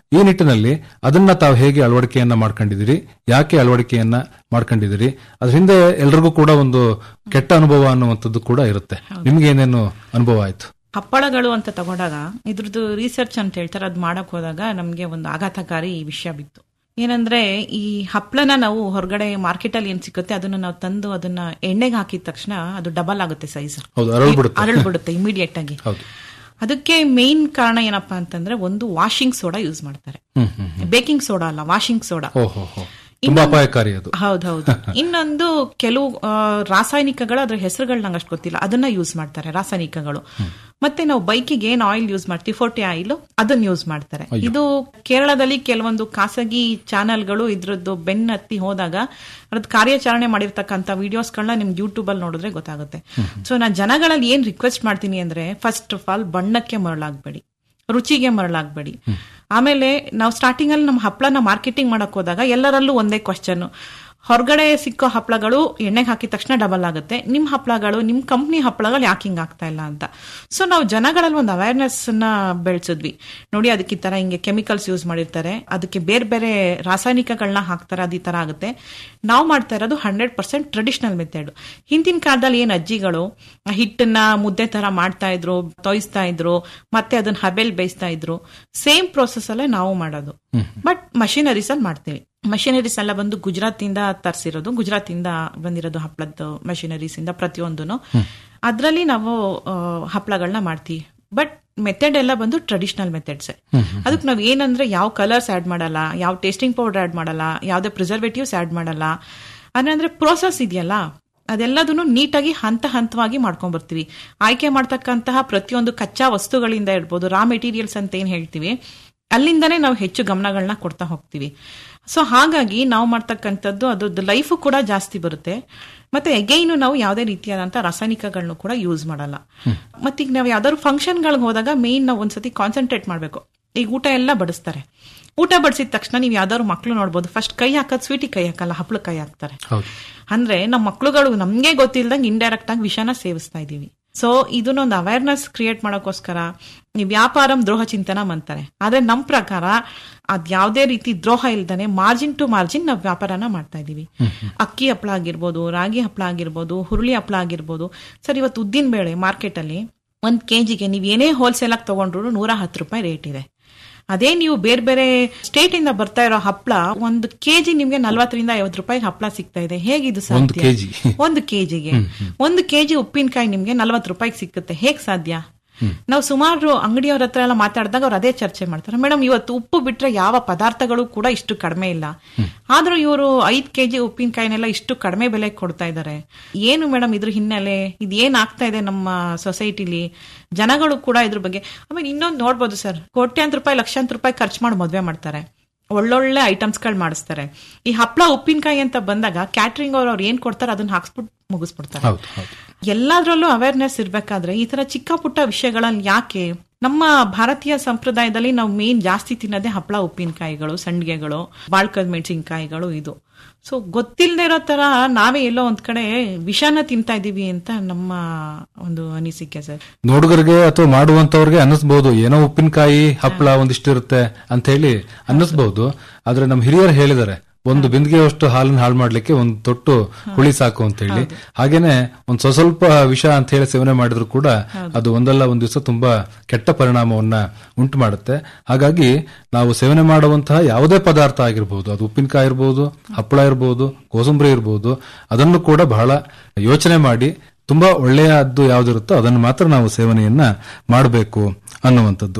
ಈ ನಿಟ್ಟಿನಲ್ಲಿ ಅದನ್ನ ತಾವು ಹೇಗೆ ಅಳವಡಿಕೆಯನ್ನ ಮಾಡ್ಕೊಂಡಿದ್ದೀರಿ ಯಾಕೆ ಅಳವಡಿಕೆಯನ್ನ ಮಾಡ್ಕೊಂಡಿದ್ದೀರಿ ಅದ್ರ ಹಿಂದೆ ಎಲ್ರಿಗೂ ಕೂಡ ಒಂದು ಕೆಟ್ಟ ಅನುಭವ ಅನ್ನುವಂಥದ್ದು ಕೂಡ ಇರುತ್ತೆ ನಿಮ್ಗೆ ಏನೇನು ಅನುಭವ ಆಯ್ತು ಹಪ್ಪಳಗಳು ಅಂತ ತಗೊಂಡಾಗ ಇದ್ರದ್ದು ರಿಸರ್ಚ್ ಅಂತ ಹೇಳ್ತಾರೆ ಅದ್ ಮಾಡಕ್ ಹೋದಾಗ ನಮ್ಗೆ ಒಂದು ಆಘಾತಕಾರಿ ವಿಷಯ ಬಿತ್ತು ಏನಂದ್ರೆ ಈ ಹಪ್ಪಳನ ನಾವು ಹೊರಗಡೆ ಮಾರ್ಕೆಟ್ ಅಲ್ಲಿ ಏನ್ ಸಿಗುತ್ತೆ ಅದನ್ನ ನಾವು ತಂದು ಅದನ್ನ ಎಣ್ಣೆಗೆ ಹಾಕಿದ ತಕ್ಷಣ ಅದು ಡಬಲ್ ಆಗುತ್ತೆ ಸೈಜ್ ಹೌದು ಅರಳ್ಬಿಡುತ್ತೆ ಅರಳ್ಬಿಡುತ್ತೆ ಇಮಿಡಿಯೇಟ್ ಆಗಿ ಹೌದು ಅದಕ್ಕೆ ಮೇನ್ ಕಾರಣ ಏನಪ್ಪಾ ಅಂತಂದ್ರೆ ಒಂದು ವಾಷಿಂಗ್ ಸೋಡಾ ಯೂಸ್ ಮಾಡ್ತಾರೆ ಹ್ಮ್ ಹ್ಮ್ ಬೇಕಿಂಗ್ ಸೋಡಾ ಅಲ್ಲ ವಾಷಿಂಗ್ ಸೋಡಾ ಓಹೋ ಹೋ ತುಂಬಾ ಅಪಾಯಕಾರಿ ಅದು ಹೌದೌದು ಇನ್ನೊಂದು ಕೆಲವು ಆ, ರಾಸಾಯನಿಕಗಳು ಅದ್ರ ಹೆಸರುಗಳು ನಂಗೆ ಅಷ್ಟು ಗೊತ್ತಿಲ್ಲ ಅದನ್ನ ಯೂಸ್ ಮಾಡ್ತಾರೆ ರಾಸಾಯನಿಕಗಳು ಮತ್ತೆ ನಾವು ಬೈಕಿಗೆ ಏನ್ ಆಯಿಲ್ ಯೂಸ್ ಮಾಡ್ತೀವಿ ಫೋರ್ಟಿ ಆಯಿಲ್ ಅದನ್ನ ಯೂಸ್ ಮಾಡ್ತಾರೆ ಇದು ಕೇರಳದಲ್ಲಿ ಕೆಲವೊಂದು ಖಾಸಗಿ ಚಾನೆಲ್ಗಳು ಇದ್ರದ್ದು ಬೆನ್ನತ್ತಿ ಹೋದಾಗ ಅದ್ರದ್ದು ಕಾರ್ಯಾಚರಣೆ ಮಾಡಿರ್ತಕ್ಕಂಥ ವಿಡಿಯೋಸ್ಗಳನ್ನ ನಿಮ್ಗೆ ಯೂಟ್ಯೂಬ್ ಅಲ್ಲಿ ನೋಡಿದ್ರೆ ಗೊತ್ತಾಗುತ್ತೆ ಸೊ ನಾನು ಜನಗಳಲ್ಲಿ ಏನ್ ರಿಕ್ವೆಸ್ಟ್ ಮಾಡ್ತೀನಿ ಅಂದ್ರೆ ಫಸ್ಟ್ ಆಫ್ ಆಲ್ ಬಣ್ಣಕ್ಕೆ ಮರಳಾಗ್ಬೇಡಿ ರುಚಿಗೆ ಮರಳಾಗ್ಬೇಡಿ ಆಮೇಲೆ ನಾವು ಸ್ಟಾರ್ಟಿಂಗ್ ಅಲ್ಲಿ ನಮ್ಮ ಹಪ್ಪಳನ ಮಾರ್ಕೆಟಿಂಗ್ ಮಾಡಕ್ ಹೋದಾಗ ಎಲ್ಲರಲ್ಲೂ ಒಂದೇ ಕ್ವಶನ್ ಹೊರಗಡೆ ಸಿಕ್ಕೋ ಹಪ್ಪಳಗಳು ಎಣ್ಣೆಗೆ ಹಾಕಿದ ತಕ್ಷಣ ಡಬಲ್ ಆಗುತ್ತೆ ನಿಮ್ ಹಪ್ಪಳಗಳು ನಿಮ್ ಕಂಪ್ನಿ ಹಪ್ಪಳಗಳು ಯಾಕೆ ಹಿಂಗ್ ಆಗ್ತಾ ಇಲ್ಲ ಅಂತ ಸೊ ನಾವು ಜನಗಳಲ್ಲಿ ಒಂದು ಅವೇರ್ನೆಸ್ ನ ಬೆಳೆಸಿದ್ವಿ ನೋಡಿ ಅದಕ್ಕೆ ಈ ತರ ಹಿಂಗೆ ಕೆಮಿಕಲ್ಸ್ ಯೂಸ್ ಮಾಡಿರ್ತಾರೆ ಅದಕ್ಕೆ ಬೇರೆ ಬೇರೆ ರಾಸಾಯನಿಕಗಳನ್ನ ಹಾಕ್ತಾರೆ ಅದು ಈ ತರ ಆಗುತ್ತೆ ನಾವು ಮಾಡ್ತಾ ಇರೋದು ಹಂಡ್ರೆಡ್ ಪರ್ಸೆಂಟ್ ಟ್ರೆಡಿಷನಲ್ ಮೆಥಡ್ ಹಿಂದಿನ ಕಾಲದಲ್ಲಿ ಏನ್ ಅಜ್ಜಿಗಳು ಆ ಹಿಟ್ಟನ್ನ ಮುದ್ದೆ ತರ ಮಾಡ್ತಾ ಇದ್ರು ತೊಯಿಸ್ತಾ ಇದ್ರು ಮತ್ತೆ ಅದನ್ನ ಹಬೆಲ್ ಬೇಯಿಸ್ತಾ ಇದ್ರು ಸೇಮ್ ಪ್ರೋಸೆಸ್ ಅಲ್ಲೇ ನಾವು ಮಾಡೋದು ಬಟ್ ಮಷಿನರೀಸ್ ಅಲ್ಲಿ ಮಾಡ್ತೀವಿ ಮಷಿನರೀಸ್ ಎಲ್ಲ ಬಂದು ಗುಜರಾತ್ ಇಂದ ತರಿಸಿರೋದು ಗುಜರಾತ್ ಇಂದ ಬಂದಿರೋದು ಹಪ್ಪಳದ್ದು ಮಷಿನರೀಸ್ ಇಂದ ಪ್ರತಿಯೊಂದನು ಅದ್ರಲ್ಲಿ ನಾವು ಆ, ಹಪ್ಪಳಗಳನ್ನ ಮಾಡ್ತೀವಿ ಬಟ್ ಮೆಥಡ್ ಎಲ್ಲ ಬಂದು ಟ್ರೆಡಿಷನಲ್ ಮೆಥಡ್ಸ್ ಅದಕ್ಕೆ ನಾವ್ ಏನಂದ್ರೆ ಯಾವ ಕಲರ್ಸ್ ಆಡ್ ಮಾಡಲ್ಲ ಯಾವ ಟೇಸ್ಟಿಂಗ್ ಪೌಡರ್ ಆಡ್ ಮಾಡಲ್ಲ ಯಾವ್ದೇ ಪ್ರಿಸರ್ವೇಟಿವ್ಸ್ ಆಡ್ ಮಾಡಲ್ಲ ಅಂದ್ರೆ ಪ್ರೋಸೆಸ್ ಇದೆಯಲ್ಲ ಅದೆಲ್ಲದನ್ನು ನೀಟಾಗಿ ಹಂತ ಹಂತವಾಗಿ ಮಾಡ್ಕೊಂಡ್ ಬರ್ತೀವಿ ಆಯ್ಕೆ ಮಾಡ್ತಕ್ಕಂತಹ ಪ್ರತಿಯೊಂದು ಕಚ್ಚಾ ವಸ್ತುಗಳಿಂದ ಇರ್ಬೋದು ರಾ ಮೆಟೀರಿಯಲ್ಸ್ ಅಂತ ಏನ್ ಹೇಳ್ತೀವಿ ಅಲ್ಲಿಂದನೇ ನಾವು ಹೆಚ್ಚು ಗಮನಗಳನ್ನ ಕೊಡ್ತಾ ಹೋಗ್ತೀವಿ ಸೊ ಹಾಗಾಗಿ ನಾವು ಮಾಡ್ತಕ್ಕಂಥದ್ದು ಅದ್ರದ್ದು ಲೈಫು ಕೂಡ ಜಾಸ್ತಿ ಬರುತ್ತೆ ಮತ್ತೆ ಎಗೈನು ನಾವು ಯಾವುದೇ ರೀತಿಯಾದಂತಹ ರಾಸಾಯನಿಕಗಳನ್ನು ಕೂಡ ಯೂಸ್ ಮಾಡಲ್ಲ ಮತ್ತೆ ಈಗ ನಾವು ಯಾವ್ದಾದ್ರು ಫಂಕ್ಷನ್ಗಳಿಗೆ ಹೋದಾಗ ಮೇನ್ ನಾವು ಒಂದ್ಸತಿ ಕಾನ್ಸಂಟ್ರೇಟ್ ಮಾಡಬೇಕು ಈಗ ಊಟ ಎಲ್ಲ ಬಡಿಸ್ತಾರೆ ಊಟ ಬಡಿಸಿದ ತಕ್ಷಣ ನೀವು ಯಾವ್ದಾದ್ರು ಮಕ್ಳು ನೋಡ್ಬೋದು ಫಸ್ಟ್ ಕೈ ಹಾಕೋದು ಸ್ವೀಟಿಗೆ ಕೈ ಹಾಕಲ್ಲ ಹಪ್ಪಳ ಕೈ ಹಾಕ್ತಾರೆ ಹೌದು ಅಂದ್ರೆ ನಮ್ಮ ಮಕ್ಳುಗಳು ನಮ್ಗೆ ಗೊತ್ತಿಲ್ದಂಗೆ ಇಂಡೈರೆಕ್ಟ್ ಆಗಿ ವಿಷನ ಸೇವಿಸ್ತಾ ಇದೀವಿ ಸೊ ಇದನ್ನೊಂದು ಅವೇರ್ನೆಸ್ ಕ್ರಿಯೇಟ್ ಮಾಡೋಕ್ಕೋಸ್ಕರ ನೀವು ವ್ಯಾಪಾರಂ ದ್ರೋಹ ಚಿಂತನ ಅಂತಾರೆ ಆದ್ರೆ ನಮ್ ಪ್ರಕಾರ ಅದ್ ಯಾವ್ದೇ ರೀತಿ ದ್ರೋಹ ಇಲ್ದಾನೆ ಮಾರ್ಜಿನ್ ಟು ಮಾರ್ಜಿನ್ ನಾವು ವ್ಯಾಪಾರನ ಮಾಡ್ತಾ ಇದೀವಿ ಅಕ್ಕಿ ಹಪ್ಪಳ ಆಗಿರ್ಬೋದು ರಾಗಿ ಹಪ್ಪಳ ಆಗಿರ್ಬೋದು ಹುರುಳಿ ಹಪ್ಪಳ ಆಗಿರ್ಬೋದು ಸರ್ ಇವತ್ತು ಉದ್ದಿನ ಬೇಳೆ ಮಾರ್ಕೆಟ್ ಅಲ್ಲಿ ಒಂದ್ ಕೆಜಿಗೆ ನೀವು ಏನೇ ಹೋಲ್ಸೇಲ್ ಆಗಿ ತಗೊಂಡ್ರು ನೂರ ಹತ್ತು ರೂಪಾಯಿ ರೇಟ್ ಇದೆ ಅದೇ ನೀವು ಬೇರೆ ಬೇರೆ ಸ್ಟೇಟ್ ಇಂದ ಬರ್ತಾ ಇರೋ ಹಪ್ಪಳ ಒಂದು ಕೆಜಿ ನಿಮ್ಗೆ ನಲ್ವತ್ತರಿಂದ ಐವತ್ತು ರೂಪಾಯಿ ಹಪ್ಪಳ ಸಿಗ್ತಾ ಇದೆ ಹೇಗಿದು ಒಂದು ಸಾಧ್ಯ ಕೆಜಿ ಒಂದು ಕೆಜಿಗೆ ಒಂದು ಕೆಜಿ ಉಪ್ಪಿನಕಾಯಿ ನಿಮ್ಗೆ ನಲ್ವತ್ತು ರೂಪಾಯಿಗೆ ಸಿಕ್ಕುತ್ತೆ ಹೇಗ್ ಸಾಧ್ಯ ನಾವು ಸುಮಾರು ಅಂಗಡಿಯವ್ರ ಹತ್ರ ಎಲ್ಲ ಮಾತಾಡಿದಾಗ ಅವ್ರು ಅದೇ ಚರ್ಚೆ ಮಾಡ್ತಾರೆ ಮೇಡಮ್ ಇವತ್ತು ಉಪ್ಪು ಬಿಟ್ರೆ ಯಾವ ಪದಾರ್ಥಗಳು ಕೂಡ ಇಷ್ಟು ಕಡಿಮೆ ಇಲ್ಲ ಆದ್ರೂ ಇವರು ಐದ್ ಕೆಜಿ ಉಪ್ಪಿನಕಾಯಿನೆಲ್ಲ ಇಷ್ಟು ಕಡಿಮೆ ಬೆಲೆ ಕೊಡ್ತಾ ಇದ್ದಾರೆ ಏನು ಮೇಡಮ್ ಇದ್ರ ಹಿನ್ನೆಲೆ ಇದು ಏನ್ ಆಗ್ತಾ ಇದೆ ನಮ್ಮ ಸೊಸೈಟಿಲಿ ಜನಗಳು ಕೂಡ ಇದ್ರ ಬಗ್ಗೆ ಆಮೇಲೆ ಇನ್ನೊಂದು ನೋಡ್ಬೋದು ಸರ್ ಕೋಟ್ಯಾಂತರ ರೂಪಾಯಿ ಲಕ್ಷಾಂತರ ರೂಪಾಯಿ ಖರ್ಚು ಮಾಡಿ ಮದ್ವೆ ಮಾಡ್ತಾರೆ ಒಳ್ಳೊಳ್ಳೆ ಐಟಮ್ಸ್ ಗಳು ಮಾಡಿಸ್ತಾರೆ ಈ ಹಪ್ಪಳ ಉಪ್ಪಿನಕಾಯಿ ಅಂತ ಬಂದಾಗ ಕ್ಯಾಟ್ರಿಂಗ್ ಅವ್ರು ಅವ್ರು ಏನ್ ಕೊಡ್ತಾರೆ ಅದನ್ನ ಹಾಕ್ಸ್ಬಿಟ್ಟು ಮುಗಿಸ್ಬಿಡ್ತಾರೆ ಹೌದು ಹೌದು ಎಲ್ಲಾದ್ರಲ್ಲೂ ಅವೇರ್ನೆಸ್ ಇರ್ಬೇಕಾದ್ರೆ ಈ ತರ ಚಿಕ್ಕ ಪುಟ್ಟ ವಿಷಯಗಳಲ್ಲಿ ಯಾಕೆ ನಮ್ಮ ಭಾರತೀಯ ಸಂಪ್ರದಾಯದಲ್ಲಿ ನಾವು ಮೇನ್ ಜಾಸ್ತಿ ತಿನ್ನೋದೇ ಹಪ್ಪಳ ಉಪ್ಪಿನಕಾಯಿಗಳು ಸಂಡಿಗೆಗಳು ಬಾಳ್ಕದ ಮೆಣಸಿನ್ಕಾಯಿಗಳು ಇದು ಸೊ ಗೊತ್ತಿಲ್ಲದೆ ಇರೋ ತರ ನಾವೇ ಎಲ್ಲೋ ಒಂದ್ ಕಡೆ ವಿಷನ ತಿಂತಾ ಇದೀವಿ ಅಂತ ನಮ್ಮ ಒಂದು ಅನಿಸಿಕೆ ಸರ್ ನೋಡುಗರಿಗೆ ಅಥವಾ ಮಾಡುವಂತವ್ರಿಗೆ ಅನ್ನಿಸ್ಬಹುದು ಏನೋ ಉಪ್ಪಿನಕಾಯಿ ಹಪ್ಪಳ ಒಂದಿಷ್ಟು ಇರುತ್ತೆ ಅಂತ ಹೇಳಿ ಅನ್ನಿಸ್ಬಹುದು ಆದ್ರೆ ನಮ್ಮ ಹಿರಿಯರು ಹೇಳಿದ್ದಾರೆ ಒಂದು ಬಿಂದಿಗೆಯಷ್ಟು ಹಾಲನ್ನ ಹಾಳು ಮಾಡ್ಲಿಕ್ಕೆ ಒಂದು ತೊಟ್ಟು ಹುಳಿ ಸಾಕು ಅಂತ ಹೇಳಿ ಹಾಗೇನೆ ಒಂದ್ ಸ್ವ ಸ್ವಲ್ಪ ವಿಷ ಅಂತ ಹೇಳಿ ಸೇವನೆ ಮಾಡಿದ್ರು ಕೂಡ ಅದು ಒಂದಲ್ಲ ಒಂದ್ ದಿವಸ ತುಂಬಾ ಕೆಟ್ಟ ಪರಿಣಾಮವನ್ನ ಉಂಟು ಮಾಡುತ್ತೆ ಹಾಗಾಗಿ ನಾವು ಸೇವನೆ ಮಾಡುವಂತಹ ಯಾವುದೇ ಪದಾರ್ಥ ಆಗಿರ್ಬೋದು ಅದು ಉಪ್ಪಿನಕಾಯಿ ಇರ್ಬೋದು ಹಪ್ಪಳ ಇರ್ಬೋದು ಕೋಸಂಬರಿ ಇರ್ಬೋದು ಅದನ್ನು ಕೂಡ ಬಹಳ ಯೋಚನೆ ಮಾಡಿ ತುಂಬಾ ಒಳ್ಳೆಯದ್ದು ಯಾವ್ದಿರುತ್ತೋ ಅದನ್ನು ಮಾತ್ರ ನಾವು ಸೇವನೆಯನ್ನ ಮಾಡಬೇಕು ಅನ್ನುವಂಥದ್ದು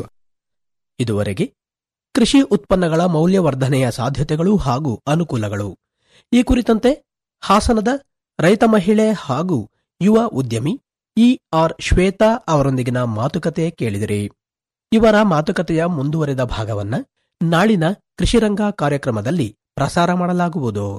ಇದುವರೆಗೆ ಕೃಷಿ ಉತ್ಪನ್ನಗಳ ಮೌಲ್ಯವರ್ಧನೆಯ ಸಾಧ್ಯತೆಗಳು ಹಾಗೂ ಅನುಕೂಲಗಳು ಈ ಕುರಿತಂತೆ ಹಾಸನದ ರೈತ ಮಹಿಳೆ ಹಾಗೂ ಯುವ ಉದ್ಯಮಿ ಇ ಆರ್ ಶ್ವೇತಾ ಅವರೊಂದಿಗಿನ ಮಾತುಕತೆ ಕೇಳಿದಿರಿ ಇವರ ಮಾತುಕತೆಯ ಮುಂದುವರೆದ ಭಾಗವನ್ನ ನಾಳಿನ ಕೃಷಿರಂಗ ಕಾರ್ಯಕ್ರಮದಲ್ಲಿ ಪ್ರಸಾರ ಮಾಡಲಾಗುವುದು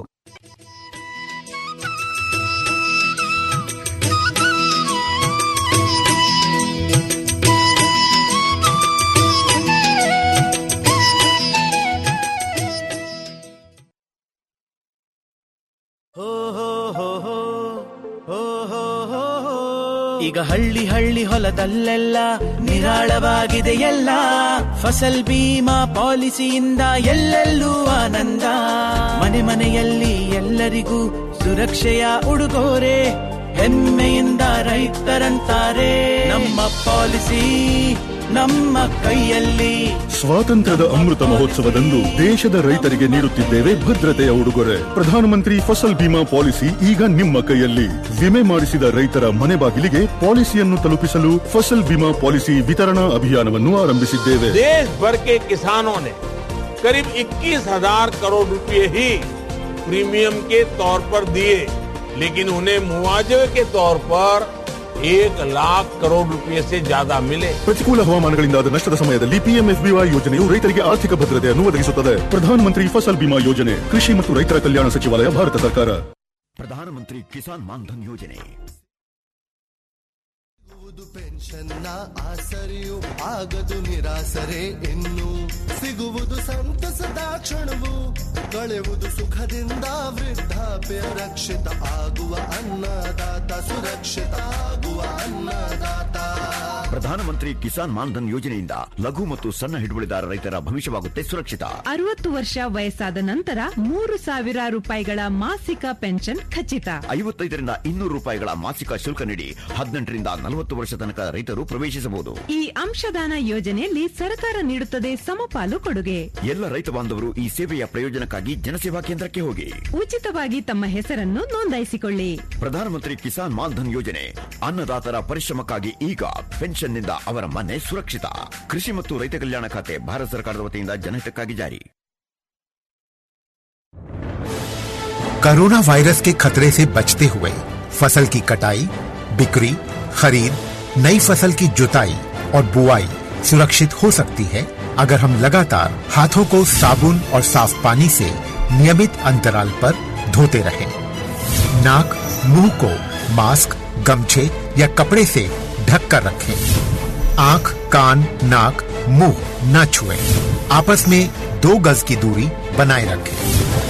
ಈಗ ಹಳ್ಳಿ ಹಳ್ಳಿ ಹೊಲದಲ್ಲೆಲ್ಲ ನಿರಾಳವಾಗಿದೆ ಎಲ್ಲ ಫಸಲ್ ಬೀಮಾ ಪಾಲಿಸಿಯಿಂದ ಎಲ್ಲೆಲ್ಲೂ ಆನಂದ ಮನೆ ಮನೆಯಲ್ಲಿ ಎಲ್ಲರಿಗೂ ಸುರಕ್ಷೆಯ ಉಡುಗೊರೆ ಹೆಮ್ಮೆಯಿಂದ ರೈತರಂತಾರೆ ನಮ್ಮ ಪಾಲಿಸಿ ನಮ್ಮ ಕೈಯಲ್ಲಿ ಸ್ವಾತಂತ್ರ್ಯದ ಅಮೃತ ಮಹೋತ್ಸವದಂದು ದೇಶದ ರೈತರಿಗೆ ನೀಡುತ್ತಿದ್ದೇವೆ ಭದ್ರತೆಯ ಉಡುಗೊರೆ ಪ್ರಧಾನಮಂತ್ರಿ ಫಸಲ್ ಬಿಮಾ ಪಾಲಿಸಿ ಈಗ ನಿಮ್ಮ ಕೈಯಲ್ಲಿ ವಿಮೆ ಮಾಡಿಸಿದ ರೈತರ ಮನೆ ಬಾಗಿಲಿಗೆ ಪಾಲಿಸಿಯನ್ನು ತಲುಪಿಸಲು ಫಸಲ್ ಬಿಮಾ ಪಾಲಿಸಿ ವಿತರಣಾ ಅಭಿಯಾನವನ್ನು ಆರಂಭಿಸಿದ್ದೇವೆ देश भर के किसानों ने करीब 21,000 करोड़ रुपए ही प्रीमियम के तौर पर दिए लेकिन उन्हें मुआवजे के तौर पर एक लाख करोड़ रुपए से ज्यादा मिले ಪ್ರತಿಕೂಲ ಹವಾಮಾನಗಳಿಂದಾದ ನಷ್ಟದ ಸಮಯದಲ್ಲಿ ಪಿಎಂಎಫ್ಬಿವೈ ಯೋಜನೆಯು ರೈತರಿಗೆ ಆರ್ಥಿಕ ಭದ್ರತೆಯನ್ನು ಒದಗಿಸುತ್ತದೆ ಪ್ರಧಾನಮಂತ್ರಿ ಫಸಲ್ ಬಿಮಾ ಯೋಜನೆ ಕೃಷಿ ಮತ್ತು ರೈತರ ಕಲ್ಯಾಣ ಸಚಿವಾಲಯ ಭಾರತ ಸರ್ಕಾರ ಪ್ರಧಾನಮಂತ್ರಿ ಕಿಸಾನ್ ಮಾನ್ಧನ್ ಯೋಜನೆ ಪೆನ್ಷನ್ನ ಆಸರೆಯು ಆಗದು ನಿರಾಸರೆ ಇನ್ನು ಸಿಗುವುದು ಸಂತಸದ ಕ್ಷಣವು ಕಳೆಯುವುದು ಸುಖದಿಂದ ವೃದ್ಧಾಪ್ಯ ರಕ್ಷಿತ ಆಗುವ ಅನ್ನದಾತ ಸುರಕ್ಷಿತ ಆಗುವ ಅನ್ನದಾತ ಪ್ರಧಾನಮಂತ್ರಿ ಕಿಸಾನ್ ಮಾನ್ಧನ್ ಯೋಜನೆಯಿಂದ ಲಘು ಮತ್ತು ಸಣ್ಣ ಹಿಡುವಳಿದಾರ ರೈತರ ಭವಿಷ್ಯವಾಗುತ್ತೆ ಸುರಕ್ಷಿತ ಅರವತ್ತು ವರ್ಷ ವಯಸ್ಸಾದ ನಂತರ ಮೂರು ಸಾವಿರ ರೂಪಾಯಿಗಳ ಮಾಸಿಕ ಪೆನ್ಷನ್ ಖಚಿತ ಐವತ್ತೈದರಿಂದ ಇನ್ನೂರು ರೂಪಾಯಿಗಳ ಮಾಸಿಕ ಶುಲ್ಕ ನೀಡಿ ಹದಿನೆಂಟರಿಂದ ನಲವತ್ತು ವರ್ಷ ತನಕ ರೈತರು ಪ್ರವೇಶಿಸಬಹುದು ಈ ಅಂಶದಾನ ಯೋಜನೆಯಲ್ಲಿ ಸರ್ಕಾರ ನೀಡುತ್ತದೆ ಸಮಪಾಲು ಕೊಡುಗೆ ಎಲ್ಲ ರೈತ ಬಾಂಧವರು ಈ ಸೇವೆಯ ಪ್ರಯೋಜನಕ್ಕಾಗಿ ಜನಸೇವಾ ಕೇಂದ್ರಕ್ಕೆ ಹೋಗಿ ಉಚಿತವಾಗಿ ತಮ್ಮ ಹೆಸರನ್ನು ನೋಂದಾಯಿಸಿಕೊಳ್ಳಿ ಪ್ರಧಾನಮಂತ್ರಿ ಕಿಸಾನ್ ಮಾನ್ಧನ್ ಯೋಜನೆ ಅನ್ನದಾತರ ಪರಿಶ್ರಮಕ್ಕಾಗಿ ಈಗ ಪೆನ್ಷನ್ನಿಂದ ಅವರ ಮನೆ ಸುರಕ್ಷಿತ ಕೃಷಿ ಮತ್ತು ರೈತ ಕಲ್ಯಾಣ ಖಾತೆ ಭಾರತ ಸರ್ಕಾರದ ವತಿಯಿಂದ ಜನಹಿತಕ್ಕಾಗಿ ಜಾರಿ कोरोना वायरस के खतरे से बचते हुए फसल की कटाई बिक्री खरीद नई फसल की जुताई और बुआई सुरक्षित हो सकती है अगर हम लगातार हाथों को साबुन और साफ पानी से नियमित अंतराल पर धोते रहें। नाक मुंह को मास्क गमछे या कपड़े से ढक कर रखें आंख कान नाक मुंह न छुएं। आपस में दो गज की दूरी बनाए रखें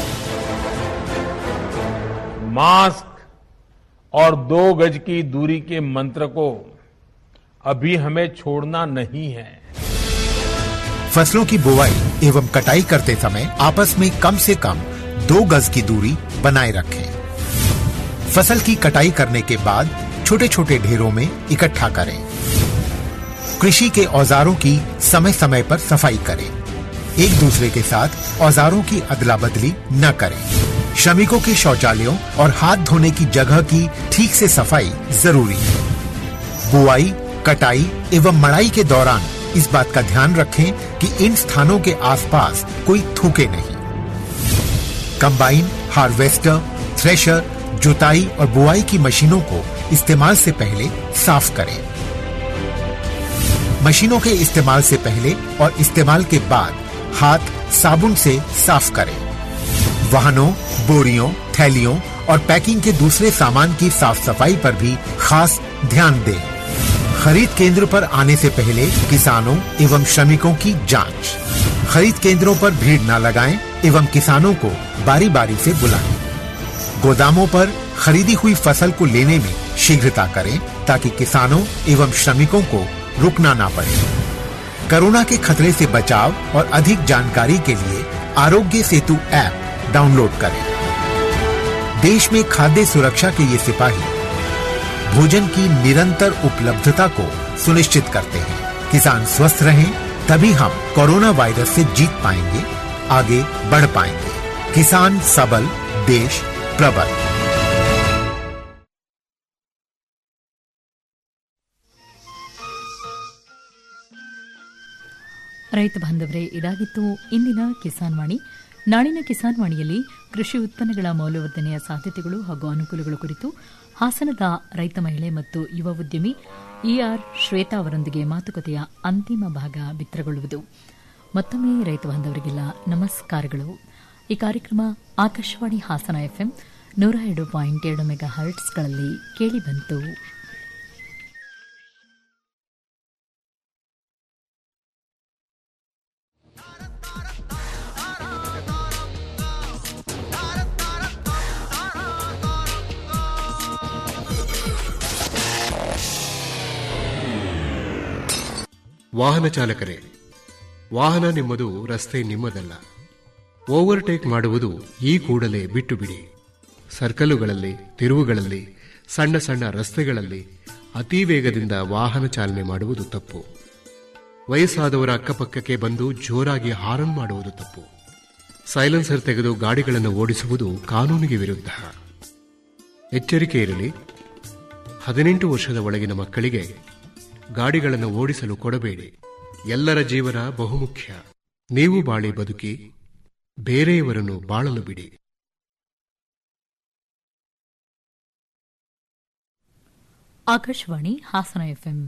मास्क और दो गज की दूरी के मंत्र को अभी हमें छोड़ना नहीं है फसलों की बुवाई एवं कटाई करते समय आपस में कम से कम दो गज की दूरी बनाए रखें फसल की कटाई करने के बाद छोटे छोटे ढेरों में इकट्ठा करें कृषि के औजारों की समय समय पर सफाई करें एक दूसरे के साथ औजारों की अदला बदली न करें श्रमिकों के शौचालयों और हाथ धोने की जगह की ठीक से सफाई जरूरी है बुआई कटाई एवं मड़ाई के दौरान इस बात का ध्यान रखें कि इन स्थानों के आसपास कोई थूके नहीं कंबाइन हार्वेस्टर थ्रेशर जुताई और बुआई की मशीनों को इस्तेमाल से पहले साफ करें मशीनों के इस्तेमाल से पहले और इस्तेमाल के बाद हाथ साबुन से साफ करें वाहनों बोरियों थैलियों और पैकिंग के दूसरे सामान की साफ सफाई पर भी खास ध्यान दें खरीद केंद्र पर आने से पहले किसानों एवं श्रमिकों की जांच खरीद केंद्रों पर भीड़ न लगाएं एवं किसानों को बारी बारी से बुलाएं गोदामों पर खरीदी हुई फसल को लेने में शीघ्रता करें ताकि किसानों एवं श्रमिकों को रुकना ना पड़े कोरोना के खतरे से बचाव और अधिक जानकारी के लिए आरोग्य सेतु ऐप डाउनलोड करें देश में खाद्य सुरक्षा के ये सिपाही भोजन की निरंतर उपलब्धता को सुनिश्चित करते हैं किसान स्वस्थ रहें तभी हम कोरोना वायरस से जीत पाएंगे आगे बढ़ पाएंगे किसान सबल देश प्रबल ರೈತ ಬಾಂಧವರೇ ಇದಾಗಿತ್ತು ಇಂದಿನ ಕಿಸಾನ್ ವಾಣಿ ನಾಳಿನ ಕಿಸಾನ್ ವಾಣಿಯಲ್ಲಿ ಕೃಷಿ ಉತ್ಪನ್ನಗಳ ಮೌಲ್ಯವರ್ಧನೆಯ ಸಾಧ್ಯತೆಗಳು ಹಾಗೂ ಅನುಕೂಲಗಳು ಕುರಿತು ಹಾಸನದ ರೈತ ಮಹಿಳೆ ಮತ್ತು ಯುವ ಉದ್ಯಮಿ ಇಆರ್ ಶ್ವೇತಾ ಅವರೊಂದಿಗೆ ಮಾತುಕತೆಯ ಅಂತಿಮ ಭಾಗ ಬಿತ್ತರಗೊಳ್ಳುವುದು ಮತ್ತೊಮ್ಮೆ ರೈತ ಬಾಂಧವರಿಗೆಲ್ಲ ನಮಸ್ಕಾರಗಳು ಈ ಕಾರ್ಯಕ್ರಮ ಆಕಾಶವಾಣಿ ಹಾಸನ ಎಫ್ಎಂ ನೂರ ಎರಡು ಪಾಯಿಂಟ್ ಎರಡು ಮೆಗಾ ಹರ್ಟ್ಸ್ಗಳಲ್ಲಿ ಕೇಳಿಬಂತು ವಾಹನ ಚಾಲಕರೇ ವಾಹನ ನಿಮ್ಮದು ರಸ್ತೆ ನಿಮ್ಮದಲ್ಲ ಓವರ್ಟೇಕ್ ಮಾಡುವುದು ಈ ಕೂಡಲೇ ಬಿಟ್ಟು ಬಿಡಿ ಸರ್ಕಲುಗಳಲ್ಲಿ ತಿರುವುಗಳಲ್ಲಿ ಸಣ್ಣ ಸಣ್ಣ ರಸ್ತೆಗಳಲ್ಲಿ ಅತಿ ವೇಗದಿಂದ ವಾಹನ ಚಾಲನೆ ಮಾಡುವುದು ತಪ್ಪು ವಯಸ್ಸಾದವರ ಅಕ್ಕಪಕ್ಕಕ್ಕೆ ಬಂದು ಜೋರಾಗಿ ಹಾರನ್ ಮಾಡುವುದು ತಪ್ಪು ಸೈಲೆನ್ಸರ್ ತೆಗೆದು ಗಾಡಿಗಳನ್ನು ಓಡಿಸುವುದು ಕಾನೂನಿಗೆ ವಿರುದ್ಧ ಎಚ್ಚರಿಕೆ ಇರಲಿ ಹದಿನೆಂಟು ವರ್ಷದ ಒಳಗಿನ ಮಕ್ಕಳಿಗೆ ಗಾಡಿಗಳನ್ನು ಓಡಿಸಲು ಕೊಡಬೇಡಿ ಎಲ್ಲರ ಜೀವನ ಬಹುಮುಖ್ಯ ನೀವು ಬಾಳಿ ಬದುಕಿ ಬೇರೆಯವರನ್ನು ಬಾಳಲು ಬಿಡಿ ಆಕಾಶವಾಣಿ ಹಾಸನ ಎಫ್ಎಂ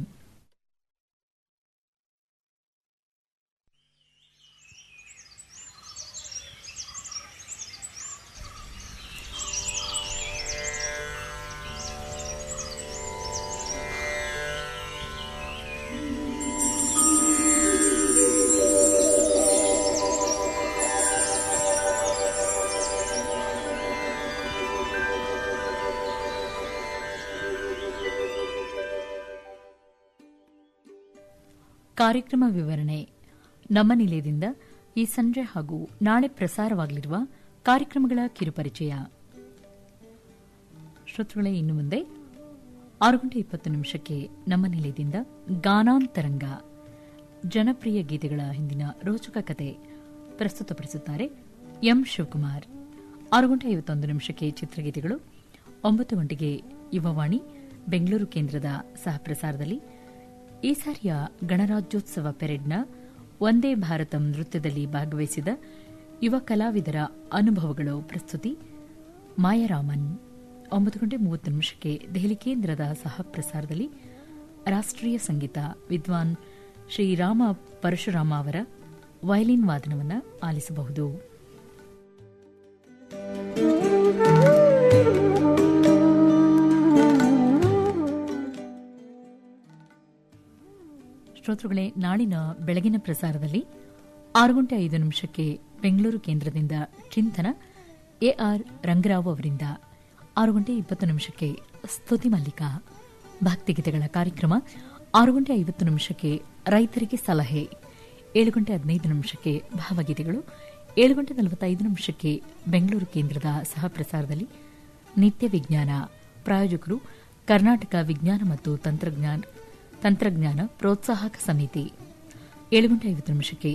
ಕಾರ್ಯಕ್ರಮ ವಿವರಣೆ ನಮ್ಮ ನಿಲಯದಿಂದ ಈ ಸಂಜೆ ಹಾಗೂ ನಾಳೆ ಪ್ರಸಾರವಾಗಲಿರುವ ಕಾರ್ಯಕ್ರಮಗಳ ಕಿರುಪರಿಚಯ ಶ್ರೋತೃಗಳೇ ಇನ್ನು ಮುಂದೆ ಆರು ಗಂಟೆ ಇಪ್ಪತ್ತು ನಿಮಿಷಕ್ಕೆ ನಮ್ಮ ನಿಲಯದಿಂದ ಗಾನಾಂತರಂಗ ಜನಪ್ರಿಯ ಗೀತೆಗಳ ಹಿಂದಿನ ರೋಚಕ ಕತೆ ಪ್ರಸ್ತುತಪಡಿಸುತ್ತಾರೆ ಎಂ ಶಿವಕುಮಾರ್ ಆರು ಗಂಟೆ ಐವತ್ತೊಂದು ನಿಮಿಷಕ್ಕೆ ಚಿತ್ರಗೀತೆಗಳು ಒಂಬತ್ತು ಗಂಟೆಗೆ ಯುವವಾಣಿ ಬೆಂಗಳೂರು ಕೇಂದ್ರದ ಸಹ ಪ್ರಸಾರದಲ್ಲಿ ಈ ಸಾರಿಯ ಗಣರಾಜ್ಯೋತ್ಸವ ಪೆರೇಡ್ನ ಒಂದೇ ಭಾರತಂ ನೃತ್ಯದಲ್ಲಿ ಭಾಗವಹಿಸಿದ ಯುವ ಕಲಾವಿದರ ಅನುಭವಗಳು ಪ್ರಸ್ತುತಿ ಮಾಯರಾಮನ್ ಒಂಬತ್ತು ಗಂಟೆ ಮೂವತ್ತು ನಿಮಿಷಕ್ಕೆ ದೆಹಲಿ ಕೇಂದ್ರದ ಸಹ ಪ್ರಸಾರದಲ್ಲಿ ರಾಷ್ಟ್ರೀಯ ಸಂಗೀತ ವಿದ್ವಾನ್ ಶ್ರೀರಾಮ ಪರಶುರಾಮ ಅವರ ವಯಲಿನ್ ವಾದನವನ್ನು ಆಲಿಸಬಹುದು ಶ್ರೋತೃಗಳೇ ನಾಳಿನ ಬೆಳಗಿನ ಪ್ರಸಾರದಲ್ಲಿ ಆರು ಗಂಟೆ ಐದು ನಿಮಿಷಕ್ಕೆ ಬೆಂಗಳೂರು ಕೇಂದ್ರದಿಂದ ಚಿಂತನ ಎಆರ್ ರಂಗರಾವ್ ಅವರಿಂದ ಆರು ಗಂಟೆ ಇಪ್ಪತ್ತು ನಿಮಿಷಕ್ಕೆ ಸ್ತುತಿ ಮಲ್ಲಿಕ ಭಕ್ತಿಗೀತೆಗಳ ಕಾರ್ಯಕ್ರಮ ಆರು ಗಂಟೆ ಐವತ್ತು ನಿಮಿಷಕ್ಕೆ ರೈತರಿಗೆ ಸಲಹೆ ಏಳು ಗಂಟೆ ಹದಿನೈದು ನಿಮಿಷಕ್ಕೆ ಭಾವಗೀತೆಗಳು ಏಳು ಗಂಟೆ ನಲವತ್ತೈದು ನಿಮಿಷಕ್ಕೆ ಬೆಂಗಳೂರು ಕೇಂದ್ರದ ಸಹ ಪ್ರಸಾರದಲ್ಲಿ ನಿತ್ಯ ವಿಜ್ಞಾನ ಪ್ರಾಯೋಜಕರು ಕರ್ನಾಟಕ ವಿಜ್ಞಾನ ಮತ್ತು ತಂತ್ರಜ್ಞಾನ ತಂತ್ರಜ್ಞಾನ ಪ್ರೋತ್ಸಾಹಕ ಸಮಿತಿ ಏಳು ಗಂಟೆ ಐವತ್ತು ನಿಮಿಷಕ್ಕೆ